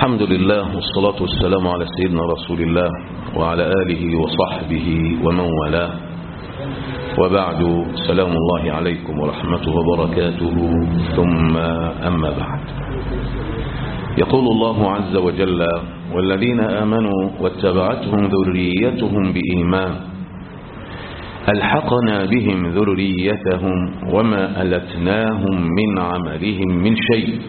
الحمد لله والصلاة والسلام على سيدنا رسول الله وعلى آله وصحبه ومن والاه وبعد سلام الله عليكم ورحمته وبركاته ثم أما بعد يقول الله عز وجل والذين آمنوا واتبعتهم ذريتهم بإيمان ألحقنا بهم ذريتهم وما ألتناهم من عملهم من شيء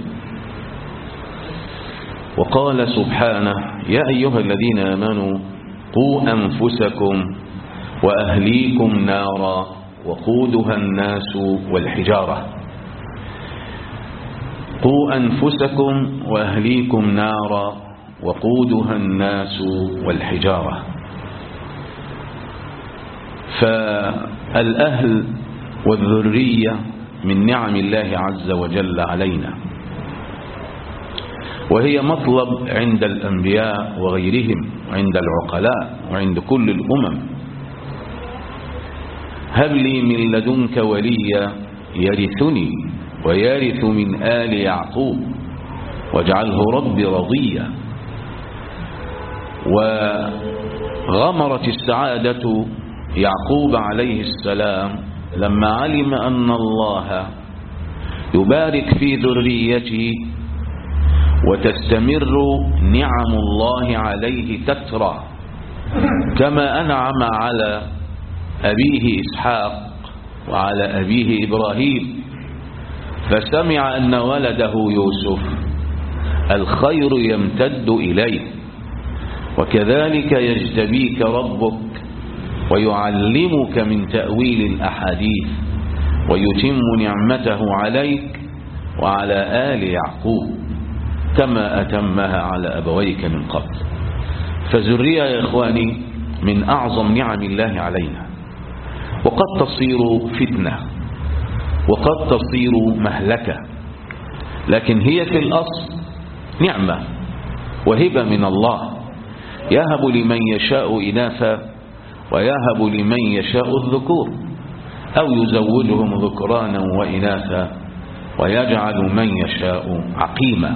وقال سبحانه يا أيها الذين آمنوا قوا أنفسكم وأهليكم نارا وقودها الناس والحجارة قوا أنفسكم وأهليكم نارا وقودها الناس والحجارة فالأهل والذرية من نعم الله عز وجل علينا وهي مطلب عند الأنبياء وغيرهم وعند العقلاء وعند كل الأمم هب لي من لدنك وليا يرثني ويرث من آل يعقوب واجعله ربي رضيا وغمرت السعادة يعقوب عليه السلام لما علم أن الله يبارك في ذريته وتستمر نعم الله عليه تترى كما أنعم على أبيه إسحاق وعلى أبيه إبراهيم فسمع أن ولده يوسف الخير يمتد إليه وكذلك يجتبيك ربك ويعلمك من تأويل الأحاديث ويتم نعمته عليك وعلى آل يعقوب كما أتمها على أبويك من قبل فذرية يا إخواني من أعظم نعم الله علينا وقد تصير فتنة وقد تصير مهلكة لكن هي في الأصل نعمة وهبة من الله يهب لمن يشاء إناثا ويهب لمن يشاء الذكور أو يزوجهم ذكرانا وإناثا ويجعل من يشاء عقيما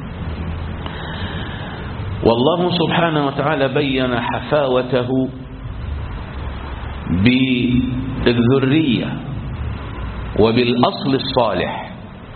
والله سبحانه وتعالى بين حفاوته بالذرية وبالأصل الصالح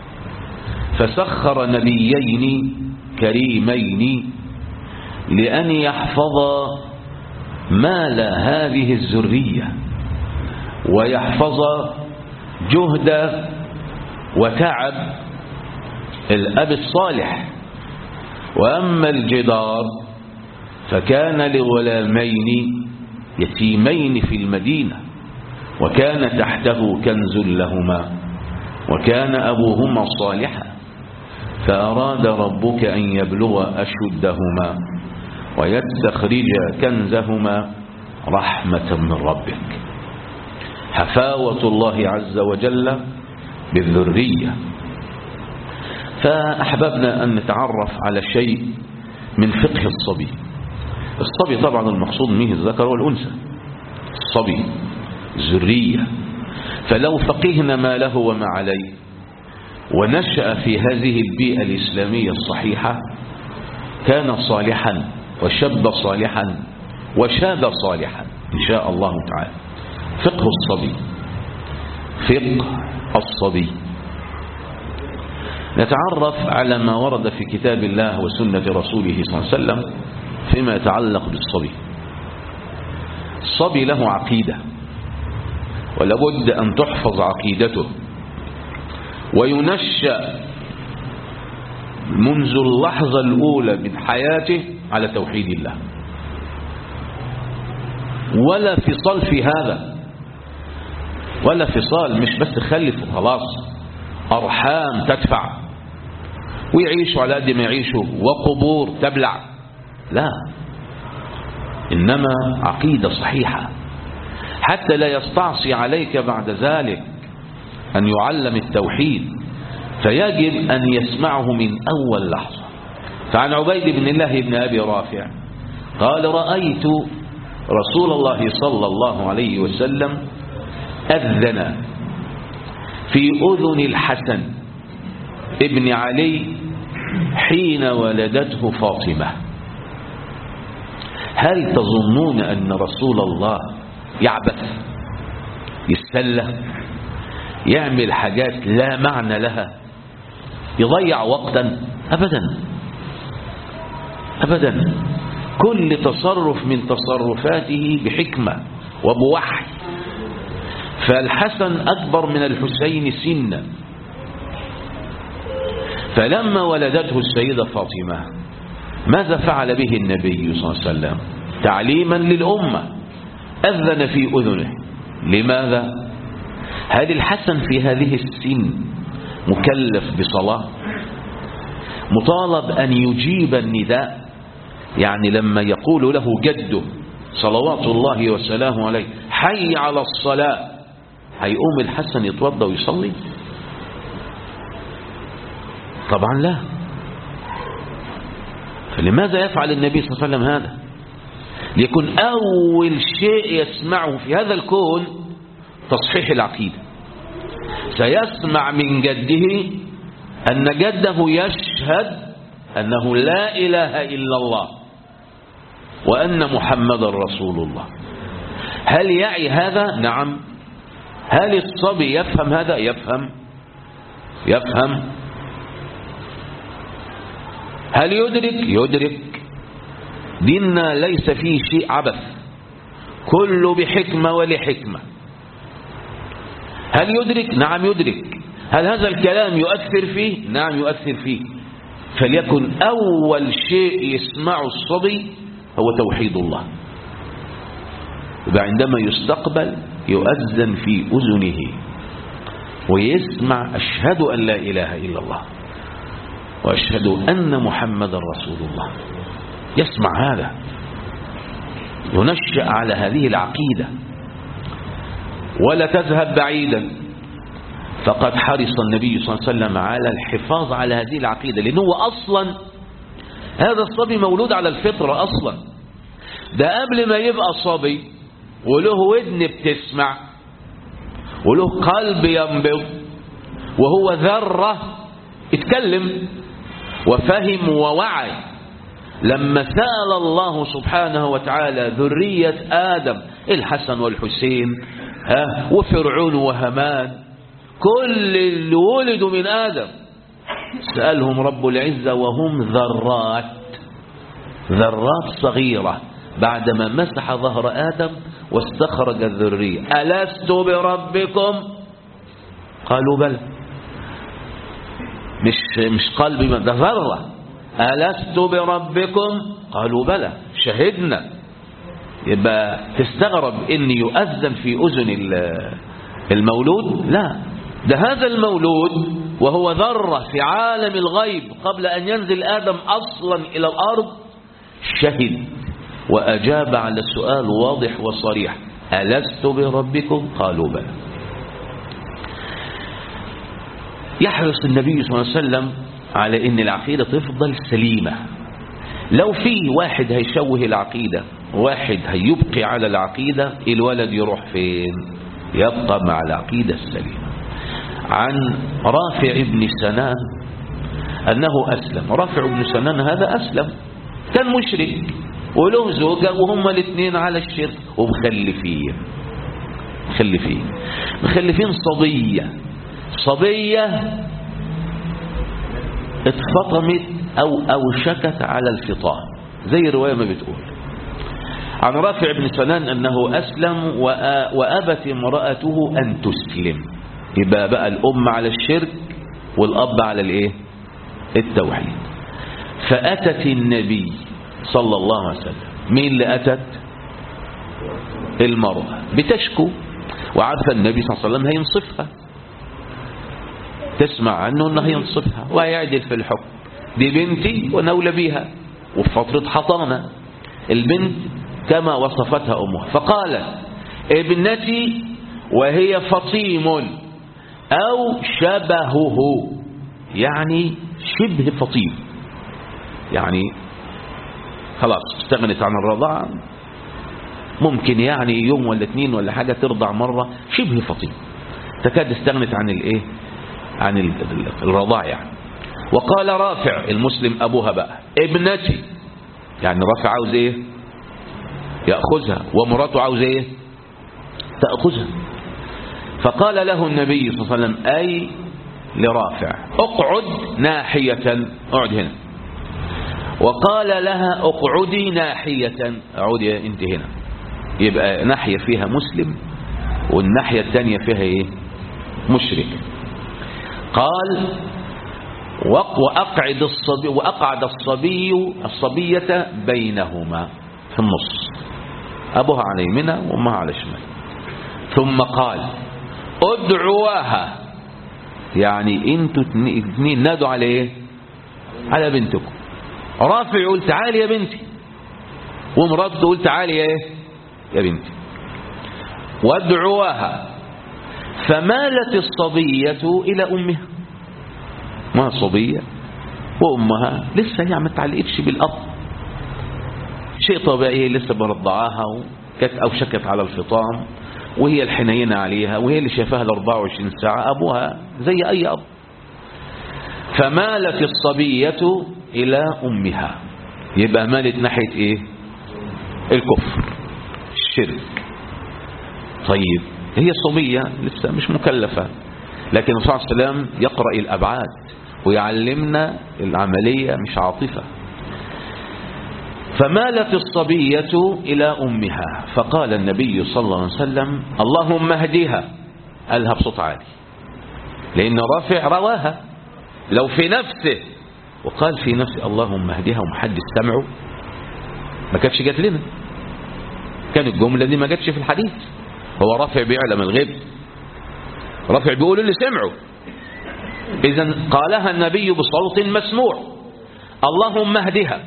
فسخر نبيين كريمين لأن يحفظ مال هذه الذرية ويحفظ جهد وتعب الأب الصالح وأما الجدار فكان لغلامين يتيمين في المدينة وكان تحته كنز لهما وكان أبوهما صالحا فأراد ربك أن يبلغ أشدهما ويستخرج كنزهما رحمة من ربك حفاوة الله عز وجل بالذرية فأحببنا أن نتعرف على شيء من فقه الصبي الصبي طبعا المقصود منه الذكر والأنثى الصبي ذرية فلو فقهنا ما له وما عليه ونشأ في هذه البيئة الإسلامية الصحيحة كان صالحا وشب صالحا وشاب صالحا إن شاء الله تعالى فقه الصبي فقه الصبي نتعرف على ما ورد في كتاب الله وسنة رسوله صلى الله عليه وسلم فيما يتعلق بالصبي الصبي له عقيدة ولابد أن تحفظ عقيدته وينشأ منذ اللحظة الأولى من حياته على توحيد الله ولا فصال في هذا ولا فصال مش بس خلف وخلاص أرحام تدفع ويعيشوا على قد ما يعيشوا وقبور تبلع لا إنما عقيدة صحيحة حتى لا يستعصي عليك بعد ذلك أن يعلم التوحيد فيجب أن يسمعه من أول لحظة فعن عبيد بن الله بن أبي رافع قال رأيت رسول الله صلى الله عليه وسلم أذن في أذن الحسن ابن علي حين ولدته فاطمة هل تظنون أن رسول الله يعبث يتسلى يعمل حاجات لا معنى لها يضيع وقتا أبدا أبدا كل تصرف من تصرفاته بحكمة وبوحي فالحسن أكبر من الحسين سنا فلما ولدته السيدة فاطمة ماذا فعل به النبي صلى الله عليه وسلم تعليما للأمة أذن في أذنه لماذا هل الحسن في هذه السن مكلف بصلاة مطالب أن يجيب النداء يعني لما يقول له جده صلوات الله وسلامه عليه حي على الصلاة هيقوم الحسن يتوضى ويصلي طبعا لا فلماذا يفعل النبي صلى الله عليه وسلم هذا ليكون أول شيء يسمعه في هذا الكون تصحيح العقيدة سيسمع من جده أن جده يشهد أنه لا إله إلا الله وأن محمد رسول الله هل يعي هذا؟ نعم هل الصبي يفهم هذا؟ يفهم يفهم هل يدرك؟ يدرك ديننا ليس فيه شيء عبث كله بحكمة ولحكمة هل يدرك؟ نعم يدرك هل هذا الكلام يؤثر فيه؟ نعم يؤثر فيه فليكن أول شيء يسمعه الصبي هو توحيد الله عندما يستقبل يؤذن في أذنه ويسمع أشهد أن لا إله إلا الله وأشهد أن محمد رسول الله يسمع هذا ينشأ على هذه العقيدة ولا تذهب بعيدا فقد حرص النبي صلى الله عليه وسلم على الحفاظ على هذه العقيدة لأنه أصلا هذا الصبي مولود على الفطرة أصلا ده قبل ما يبقى صبي وله ودن بتسمع وله قلب ينبض وهو ذرة اتكلم وفهم ووعي لما سأل الله سبحانه وتعالى ذرية آدم الحسن والحسين ها وفرعون وهمان كل اللي ولدوا من آدم سألهم رب العزة وهم ذرات ذرات صغيرة بعدما مسح ظهر آدم واستخرج الذرية ألست بربكم قالوا بلى مش مش قلبي ده ذرة ألست بربكم قالوا بلى شهدنا يبقى تستغرب ان يؤذن في أذن المولود لا ده هذا المولود وهو ذرة في عالم الغيب قبل أن ينزل آدم أصلا إلى الأرض شهد وأجاب على السؤال واضح وصريح ألست بربكم قالوا بلى يحرص النبي صلى الله عليه وسلم على ان العقيدة تفضل سليمة لو في واحد هيشوه العقيدة واحد هيبقي على العقيدة الولد يروح فين يبقى مع العقيدة السليمة عن رافع بن سنان أنه أسلم رافع بن سنان هذا أسلم كان مشرك وله زوجة وهم الاثنين على الشرك ومخلفين مخلفين مخلفين صبية صبية اتفطمت أو أوشكت على الفطام زي الرواية ما بتقول عن رافع بن سنان أنه أسلم وأبت امرأته أن تسلم يبقى بقى الأم على الشرك والأب على الإيه التوحيد فأتت النبي صلى الله عليه وسلم مين اللي أتت المرأة بتشكو وعارفة النبي صلى الله عليه وسلم هينصفها تسمع عنه انه ينصفها ويعدل في الحكم دي بنتي ونولى بيها وفي فترة حضانة البنت كما وصفتها أمها فقالت ابنتي وهي فطيم أو شبهه يعني شبه فطيم يعني خلاص استغنت عن الرضاعة ممكن يعني يوم ولا اتنين ولا حاجة ترضع مرة شبه فطيم تكاد استغنت عن الايه عن الرضاع يعني وقال رافع المسلم أبوها بقى ابنتي يعني رافع عاوز ايه يأخذها ومراته عاوز ايه تأخذها فقال له النبي صلى الله عليه وسلم أي لرافع اقعد ناحية اقعد هنا وقال لها اقعدي ناحية اقعدي انت هنا يبقى ناحية فيها مسلم والناحية الثانية فيها ايه مشرك قال وأقعد الصبي وأقعد الصبي الصبية بينهما في النص أبوها على يمينها وأمها على شمال ثم قال ادعواها يعني انتوا اثنين نادوا على ايه على بنتكم رافع يقول تعالي يا بنتي ومراته تقول تعالي يا ايه يا بنتي وادعواها فمالت الصبية إلى أمها ما صبية وأمها لسه هي ما تعلقتش بالأب شيء طبيعي لسه برضعاها وكانت أوشكت على الفطام وهي الحنينة عليها وهي اللي شافها ال 24 ساعة أبوها زي أي أب فمالت الصبية إلى أمها يبقى مالت ناحية إيه الكفر الشرك طيب هي صبية لسه مش مكلفة لكن الرسول صلى الله عليه وسلم يقرأ الأبعاد ويعلمنا العملية مش عاطفة فمالت الصبية إلى أمها فقال النبي صلى الله عليه وسلم اللهم اهدها قالها بصوت عالي لأن رافع رواها لو في نفسه وقال في نفسه اللهم اهدها ومحدش سمعه ما كانتش جات لنا كان الجملة دي ما جاتش في الحديث هو رافع بيعلم الغيب رافع بيقول اللي سمعه إذا قالها النبي بصوت مسموع اللهم اهدها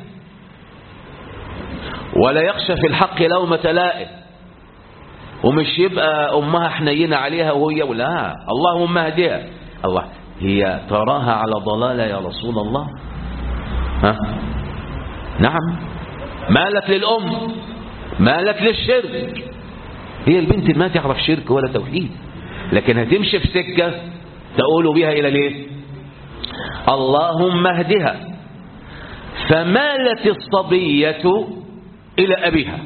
ولا يخشى في الحق لومة لائم ومش يبقى أمها حنينة عليها وهي لا اللهم اهدها الله هي تراها على ضلالة يا رسول الله ها نعم مالك للأم مالك للشرك هي البنت ما تعرف شرك ولا توحيد لكن هتمشي في سكة تقول بها إلى ليه اللهم اهدها فمالت الصبية إلى أبيها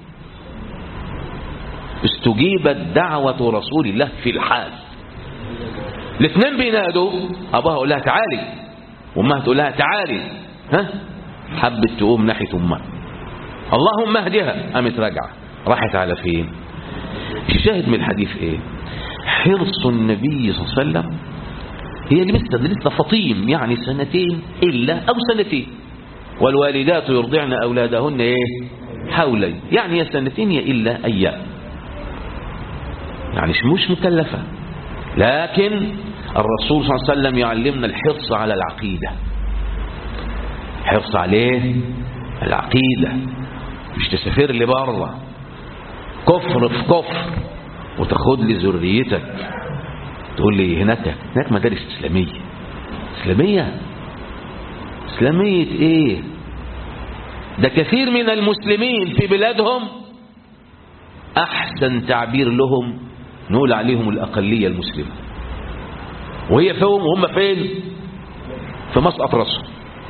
استجيبت دعوة رسول الله في الحال الاثنين بينادوا أبوها يقول لها تعالي وأمها تقول لها تعالي ها حبت تقوم ناحية أمها اللهم اهدها قامت راجعة راحت على فين الشاهد من الحديث ايه حرص النبي صلى الله عليه وسلم هي اللي لسه لسه فطيم يعني سنتين إلا أو سنتين والوالدات يرضعن أولادهن إيه حولين يعني يا سنتين يا إلا أيام يعني مش مكلفة لكن الرسول صلى الله عليه وسلم يعلمنا الحرص على العقيدة حرص عليه العقيدة مش تسافر لي بره كفر في كفر وتاخد لي ذريتك تقول لي هناك هناك مدارس إسلامية إسلامية إسلامية إيه ده كثير من المسلمين في بلادهم أحسن تعبير لهم نقول عليهم الأقلية المسلمة وهي فيهم وهم فين في مسقط راسهم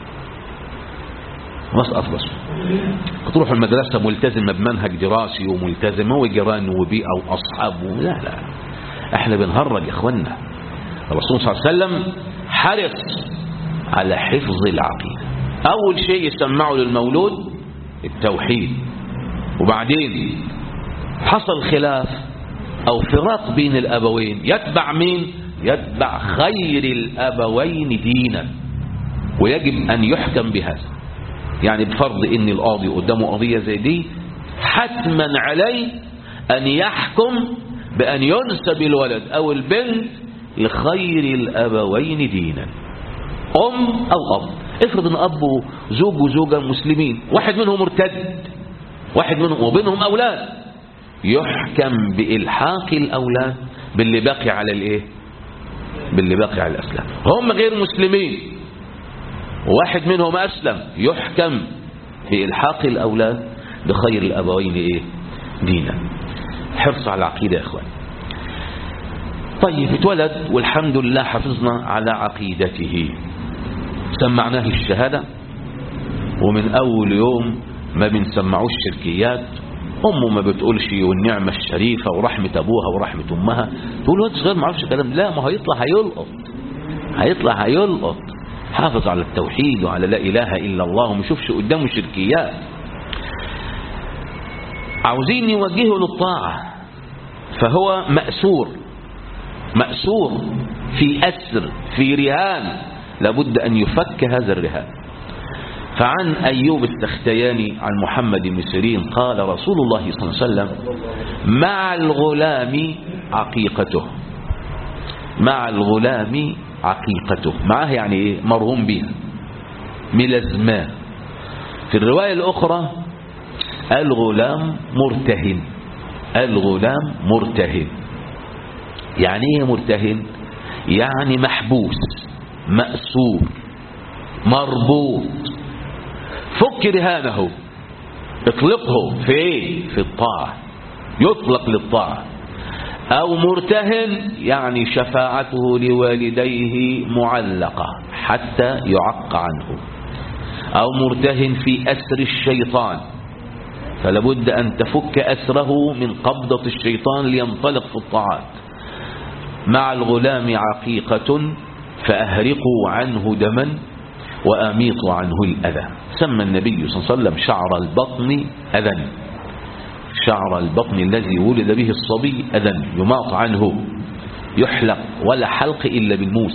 مسقط راسهم تروح المدرسة ملتزمة بمنهج دراسي وملتزمة وجيران وبيئة وأصحاب لا لا احنا بنهرج يا اخوانا الرسول صلى الله عليه وسلم حرص على حفظ العقيدة أول شيء يسمعه للمولود التوحيد وبعدين حصل خلاف أو فراق بين الأبوين يتبع مين يتبع خير الأبوين دينا ويجب أن يحكم بهذا يعني بفرض ان القاضي قدامه قضية زي دي حتما عليه أن يحكم بأن ينسب الولد أو البنت لخير الأبوين دينا أم أو أب افرض ان أب زوج وزوجة مسلمين واحد منهم مرتد واحد منهم وبينهم أولاد يحكم بإلحاق الأولاد باللي باقي على الإيه باللي باقي على الأسلام هم غير مسلمين واحد منهم أسلم يحكم بإلحاق الأولاد بخير الأبوين إيه دينا حرص على العقيدة يا إخوان طيب اتولد والحمد لله حفظنا على عقيدته سمعناه الشهادة ومن أول يوم ما بنسمعوش شركيات أمه ما بتقولش والنعمة الشريفة ورحمة أبوها ورحمة أمها تقول واد صغير ما عرفش كلام لا ما هيطلع هيلقط هيطلع هيلقط حافظ على التوحيد وعلى لا إله إلا الله وما يشوفش قدامه شركيات عاوزين يوجهه للطاعة فهو مأسور مأسور في أسر في رهان لابد أن يفك هذا الرهان فعن أيوب السختياني عن محمد بن سيرين قال رسول الله صلى الله عليه وسلم مع الغلام عقيقته مع الغلام عقيقته معاه يعني ايه مرهوم بها ملازماه في الرواية الأخرى الغلام مرتهن الغلام مرتهن يعني ايه مرتهن يعني محبوس مأسور مربوط فك رهانه اطلقه في ايه في الطاعة يطلق للطاعة او مرتهن يعني شفاعته لوالديه معلقة حتى يعق عنه او مرتهن في اسر الشيطان فلابد ان تفك اسره من قبضة الشيطان لينطلق في الطاعات مع الغلام عقيقة فأهرقوا عنه دما وأميطوا عنه الأذى سمى النبي صلى الله عليه وسلم شعر البطن أذى شعر البطن الذي ولد به الصبي أذى يماط عنه يحلق ولا حلق إلا بالموس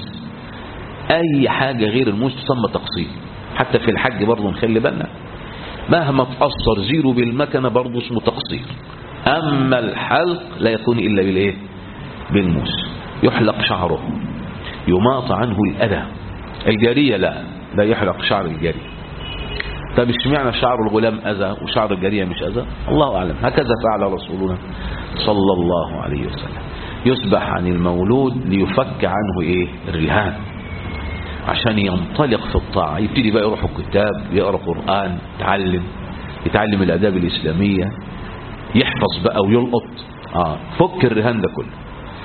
أي حاجة غير الموس تسمى تقصير حتى في الحج برضه نخلي بالنا مهما تقصر زيرو بالمكنة برضه اسمه تقصير أما الحلق لا يكون إلا بالإيه بالموس يحلق شعره يماط عنه الأذى الجارية لا لا يحلق شعر الجارية طب اشمعنى شعر الغلام أذى وشعر الجارية مش أذى الله أعلم هكذا فعل رسولنا صلى الله عليه وسلم يسبح عن المولود ليفك عنه إيه الرهان عشان ينطلق في الطاعة يبتدي بقى يروح الكتاب يقرأ قرآن يتعلم يتعلم الأداب الإسلامية يحفظ بقى ويلقط آه فك الرهان ده كله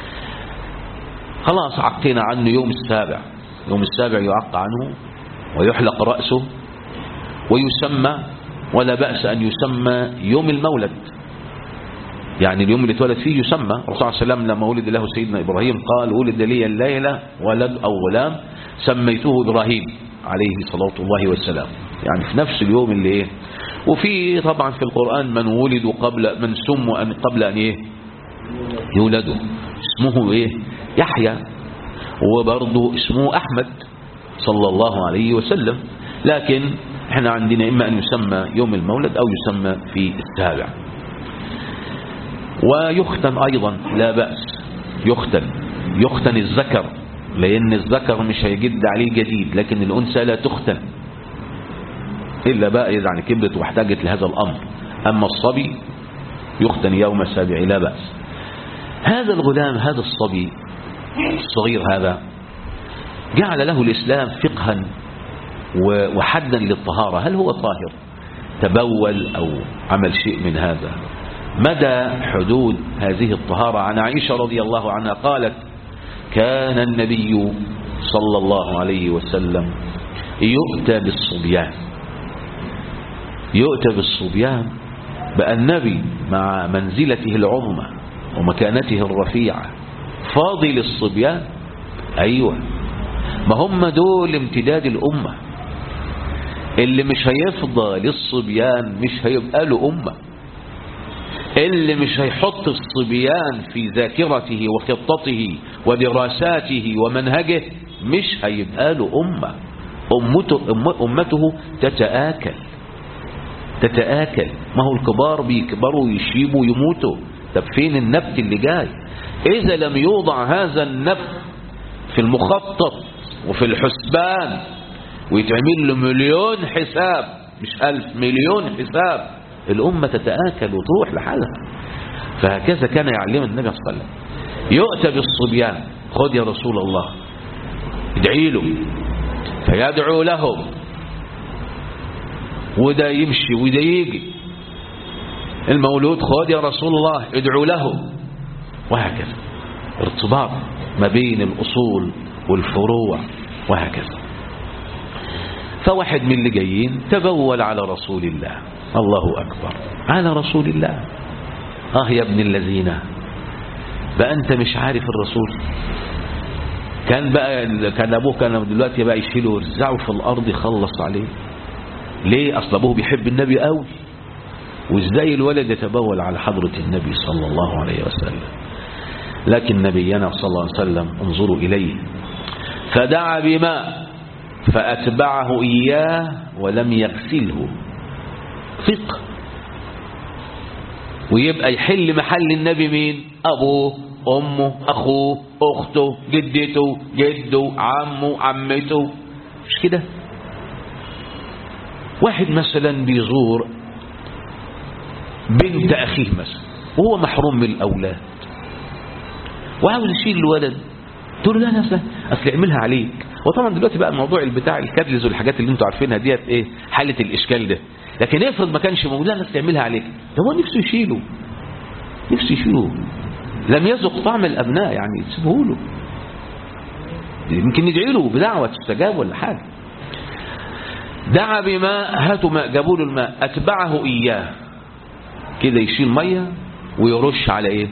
خلاص عقينا عنه يوم السابع يوم السابع يعق عنه ويحلق رأسه ويسمى ولا بأس أن يسمى يوم المولد يعني اليوم اللي اتولد فيه يسمى الرسول صلى الله عليه وسلم لما ولد له سيدنا إبراهيم قال ولد لي الليلة ولد أو غلام سميته إبراهيم عليه صلاة الله والسلام يعني في نفس اليوم اللي ايه وفي طبعا في القرآن من ولدوا قبل من سموا أن قبل أن ايه يولدوا اسمه ايه يحيى وبرضه اسمه أحمد صلى الله عليه وسلم لكن احنا عندنا إما أن يسمى يوم المولد أو يسمى في السابع ويختن أيضا لا بأس يختن يختن الذكر لأن الذكر مش هيجد عليه جديد لكن الأنثى لا تختن إلا بقى إذا يعني كبرت واحتاجت لهذا الأمر أما الصبي يختن يوم السابع لا بأس هذا الغلام هذا الصبي الصغير هذا جعل له الإسلام فقها وحدا للطهارة هل هو طاهر تبول أو عمل شيء من هذا مدى حدود هذه الطهارة عن عائشة رضي الله عنها قالت كان النبي صلى الله عليه وسلم يؤتى بالصبيان يؤتى بالصبيان بقى النبي مع منزلته العظمى ومكانته الرفيعة فاضل الصبيان أيوة ما هم دول امتداد الأمة اللي مش هيفضى للصبيان مش هيبقى له أمة اللي مش هيحط الصبيان في ذاكرته وخطته ودراساته ومنهجه مش هيبقى له أمة أمته, أمته تتآكل تتآكل ما هو الكبار بيكبروا يشيبوا يموتوا طب فين النبت اللي جاي إذا لم يوضع هذا النبت في المخطط وفي الحسبان ويتعمل له مليون حساب مش ألف مليون حساب الأمة تتآكل وتروح لحالها فهكذا كان يعلم النبي صلى الله عليه وسلم يؤتى بالصبيان خذ يا رسول الله ادعي له فيدعو لهم وده يمشي وده يجي المولود خذ يا رسول الله ادعو له وهكذا ارتباط ما بين الأصول والفروع وهكذا فواحد من اللي جايين تبول على رسول الله الله أكبر على رسول الله آه يا ابن الذين بقى أنت مش عارف الرسول كان بقى كان أبوه كان دلوقتي بقى يشيله ويرزعه في الأرض يخلص عليه ليه أصل أبوه بيحب النبي قوي وإزاي الولد يتبول على حضرة النبي صلى الله عليه وسلم لكن نبينا صلى الله عليه وسلم انظروا إليه فدعا بماء فأتبعه إياه ولم يغسله فقه ويبقى يحل محل النبي مين أبوه أمه أخوه أخته جدته جده عمه عمته مش كده واحد مثلا بيزور بنت أخيه مثلا وهو محروم من الأولاد وعاوز يشيل الولد تقول له لا لا أصل اعملها عليك وطبعا دلوقتي بقى موضوع البتاع الكادلز والحاجات اللي انتوا عارفينها ديت ايه حالة الإشكال ده لكن افرض ما كانش موجود لا لا تعملها عليك ده هو نفسه يشيله نفسه يشيله لم يذق طعم الأبناء يعني تسيبه له يمكن ندعي له بدعوة تستجاب ولا حاجة دعا بماء هاتوا ماء جابوا له الماء أتبعه إياه كده يشيل مية ويرش على إيه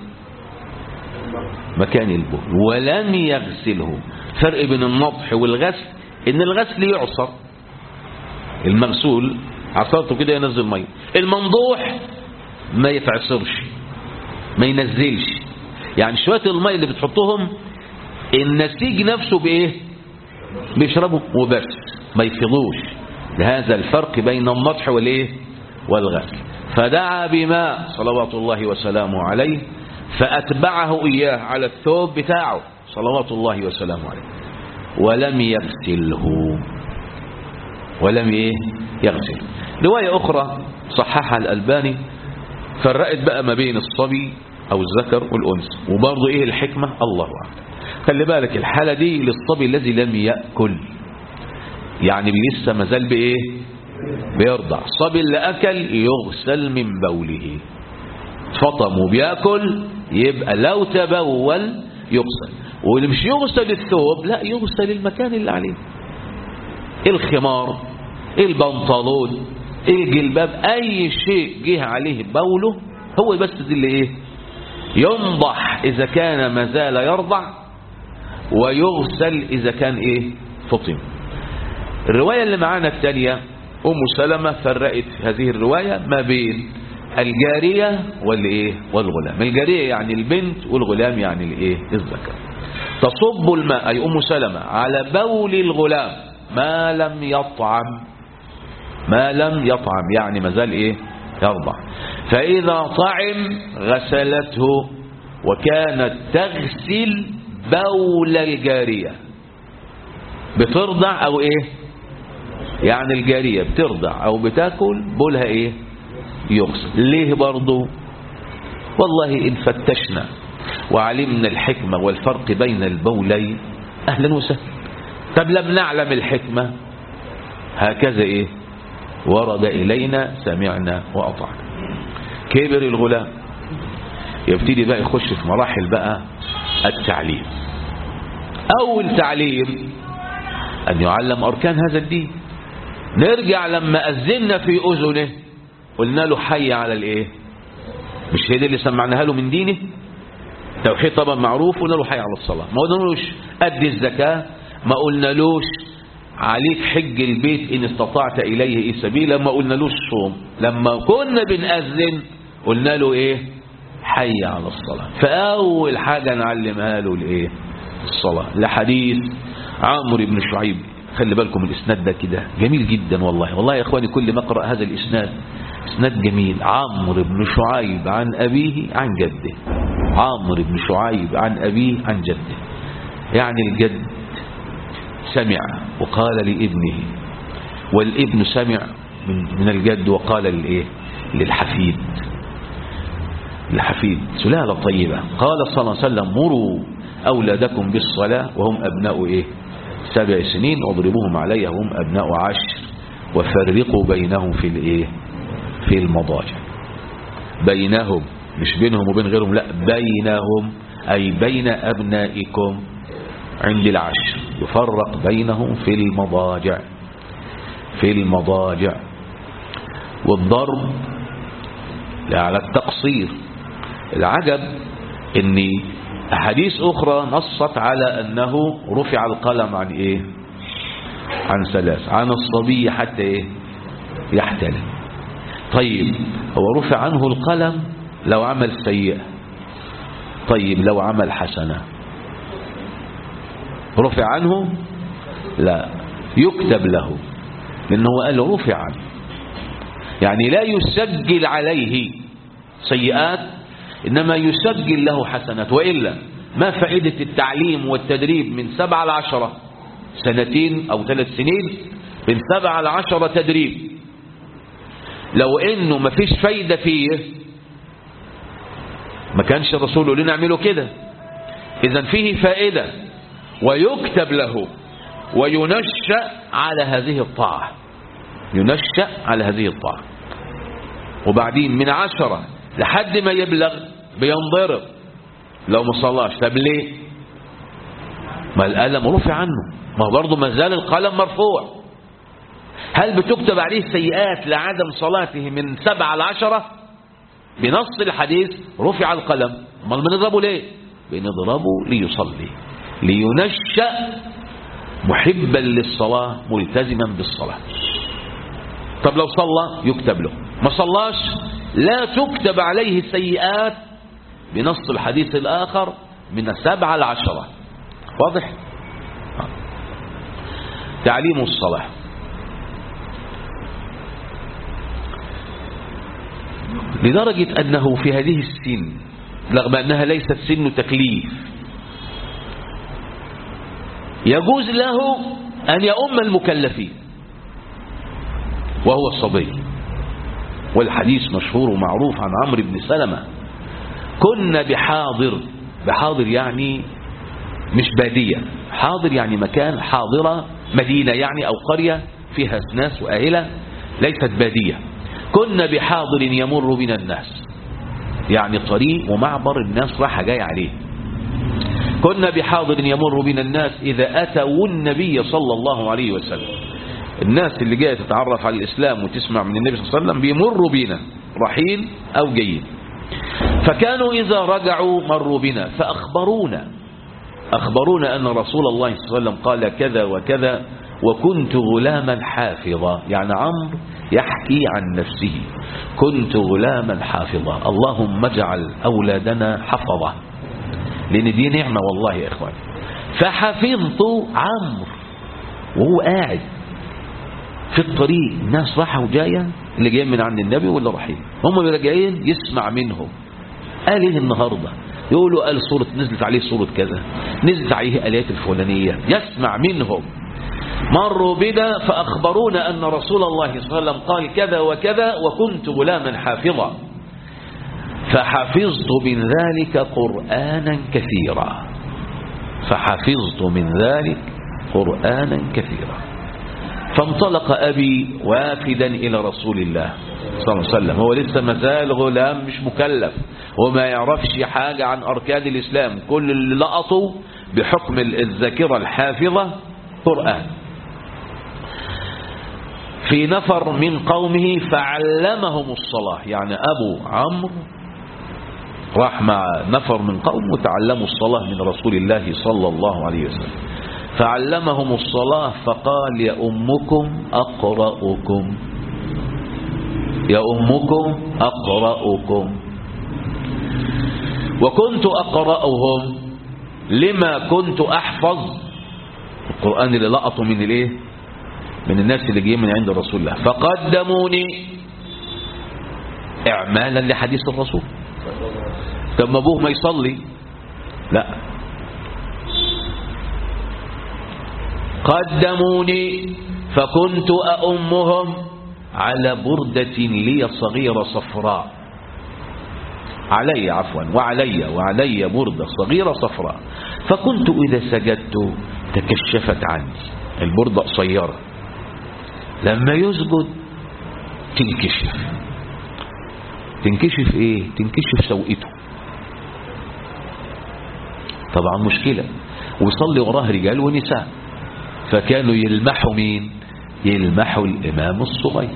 مكان البول ولم يغسله فرق بين النضح والغسل ان الغسل يعصر المغسول عصرته كده ينزل ميه المنضوح ما يتعصرش ما ينزلش يعني شويه الميه اللي بتحطهم النسيج نفسه بايه بيشربه وبس ما يفيضوش لهذا الفرق بين النضح والايه والغسل فدعا بماء صلوات الله وسلامه عليه فأتبعه إياه على الثوب بتاعه صلوات الله وسلامه عليه ولم يغسله ولم إيه يغسل رواية أخرى صححها الألباني فرقت بقى ما بين الصبي أو الذكر والأنثى وبرضه إيه الحكمة الله أعلم خلي بالك الحالة دي للصبي الذي لم يأكل يعني لسه ما زال بإيه بيرضع الصبي اللي أكل يغسل من بوله فطم وبياكل يبقى لو تبول يغسل واللي مش يغسل الثوب لا يغسل المكان اللي عليه الخمار البنطلون الجلباب اي شيء جه عليه بوله هو بس دي اللي ايه ينضح اذا كان ما زال يرضع ويغسل اذا كان ايه فطم الرواية اللي معانا الثانية ام سلمة فرقت هذه الرواية ما بين الجارية والايه والغلام الجارية يعني البنت والغلام يعني الايه الذكر تصب الماء اي ام سلمة على بول الغلام ما لم يطعم ما لم يطعم يعني ما زال ايه يرضع فاذا طعم غسلته وكانت تغسل بول الجارية بترضع او ايه يعني الجارية بترضع او بتاكل بولها ايه يغسل ليه برضو والله إن فتشنا وعلمنا الحكمة والفرق بين البولين أهلا وسهلا طب لم نعلم الحكمة هكذا إيه ورد إلينا سمعنا وأطعنا كبر الغلام يبتدي بقى يخش في مراحل بقى التعليم أول تعليم أن يعلم أركان هذا الدين نرجع لما أذنا في أذنه قلنا له حي على الايه مش هي دي اللي سمعناها له من دينه توحيد طبعا معروف قلنا له حي على الصلاة ما قلنالوش أدي الزكاة ما قلنالوش عليك حج البيت إن استطعت إليه إيه سبيلا ما قلنالوش صوم لما كنا بنأذن قلنا له إيه حي على الصلاة فأول حاجة نعلمها له الإيه الصلاة لحديث عمرو بن شعيب خلي بالكم الإسناد ده كده جميل جدا والله والله يا إخواني كل ما أقرأ هذا الإسناد إسناد جميل عمرو بن شعيب عن أبيه عن جده عمرو بن شعيب عن أبيه عن جده يعني الجد سمع وقال لابنه والابن سمع من, من الجد وقال للإيه للحفيد الحفيد سلالة طيبة قال صلى الله عليه وسلم مروا أولادكم بالصلاة وهم أبناء إيه سبع سنين واضربوهم عليها وهم أبناء عشر وفرقوا بينهم في الإيه في المضاجع بينهم مش بينهم وبين غيرهم لا بينهم أي بين أبنائكم عند العشر يفرق بينهم في المضاجع في المضاجع والضرب على التقصير العجب ان احاديث اخرى نصت على انه رفع القلم عن ايه عن ثلاث عن الصبي حتى ايه يحتلم طيب هو رفع عنه القلم لو عمل سيئة طيب لو عمل حسنة رفع عنه لا يكتب له لأنه قال رفع عنه يعني لا يسجل عليه سيئات إنما يسجل له حسنات وإلا ما فائدة التعليم والتدريب من سبعة لعشرة سنتين أو ثلاث سنين من سبعة لعشرة تدريب لو إنه ما فيش فايدة فيه ما كانش الرسول يقول لنا اعملوا كده إذا فيه فائدة ويكتب له وينشأ على هذه الطاعة ينشأ على هذه الطاعة وبعدين من عشرة لحد ما يبلغ بينضرب لو ما صلاش طب ليه ما القلم رفع عنه ما هو برضه ما زال القلم مرفوع هل بتكتب عليه سيئات لعدم صلاته من سبعة لعشرة بنص الحديث رفع القلم امال بنضربه ليه بنضربه ليصلي لينشأ محبا للصلاة ملتزما بالصلاة طب لو صلى يكتب له ما صلاش لا تكتب عليه سيئات بنص الحديث الآخر من السبعة العشرة واضح تعليم الصلاة لدرجة أنه في هذه السن رغم أنها ليست سن تكليف يجوز له أن يؤم المكلفين وهو الصبي والحديث مشهور ومعروف عن عمرو بن سلمة كنا بحاضر بحاضر يعني مش بادية حاضر يعني مكان حاضرة مدينة يعني أو قرية فيها ناس وآهلة ليست بادية كنا بحاضر يمر بنا الناس يعني طريق ومعبر الناس راح جاي عليه كنا بحاضر يمر بنا الناس إذا أتوا النبي صلى الله عليه وسلم الناس اللي جايه تتعرف على الإسلام وتسمع من النبي صلى الله عليه وسلم بيمروا بينا رحيل أو جيد فكانوا إذا رجعوا مروا بنا فأخبرونا أخبرونا أن رسول الله صلى الله عليه وسلم قال كذا وكذا وكنت غلاما حافظا يعني عمرو يحكي عن نفسه كنت غلاما حافظا اللهم اجعل أولادنا حفظة لأن دي نعمة والله يا إخواني فحفظت عمرو وهو قاعد في الطريق الناس راحة وجاية اللي جايين من عند النبي واللي رايحين هم راجعين يسمع منهم قال ايه النهارده يقولوا قال صورة نزلت عليه صورة كذا نزلت عليه آلات الفلانية يسمع منهم مروا بنا فأخبرونا أن رسول الله صلى الله عليه وسلم قال كذا وكذا وكنت غلاما حافظا فحفظت من ذلك قرآنا كثيرا فحفظت من ذلك قرآنا كثيرا فانطلق أبي وافدا إلى رسول الله صلى الله عليه وسلم هو لسه مازال غلام مش مكلف وما يعرفش حاجة عن أركان الإسلام كل اللي لقطوا بحكم الذاكرة الحافظة قرآن في نفر من قومه فعلمهم الصلاة يعني أبو عمرو راح مع نفر من قوم وتعلموا الصلاة من رسول الله صلى الله عليه وسلم فعلمهم الصلاة فقال يا أمكم أقرأكم يا أمكم أقرأكم وكنت أقرأهم لما كنت أحفظ القرآن اللي لقطوا من الايه من الناس اللي جايين من عند رسول الله فقدموني اعمالا لحديث الرسول طب ما ابوه ما يصلي لا قدموني فكنت أأمهم على بردة لي صغيرة صفراء علي عفوا وعلي وعلي بردة صغيرة صفراء فكنت إذا سجدت تكشفت عني البردة قصيرة لما يسجد تنكشف تنكشف ايه تنكشف سوءته طبعا مشكلة ويصلي وراه رجال ونساء فكانوا يلمحوا مين يلمحوا الإمام الصغير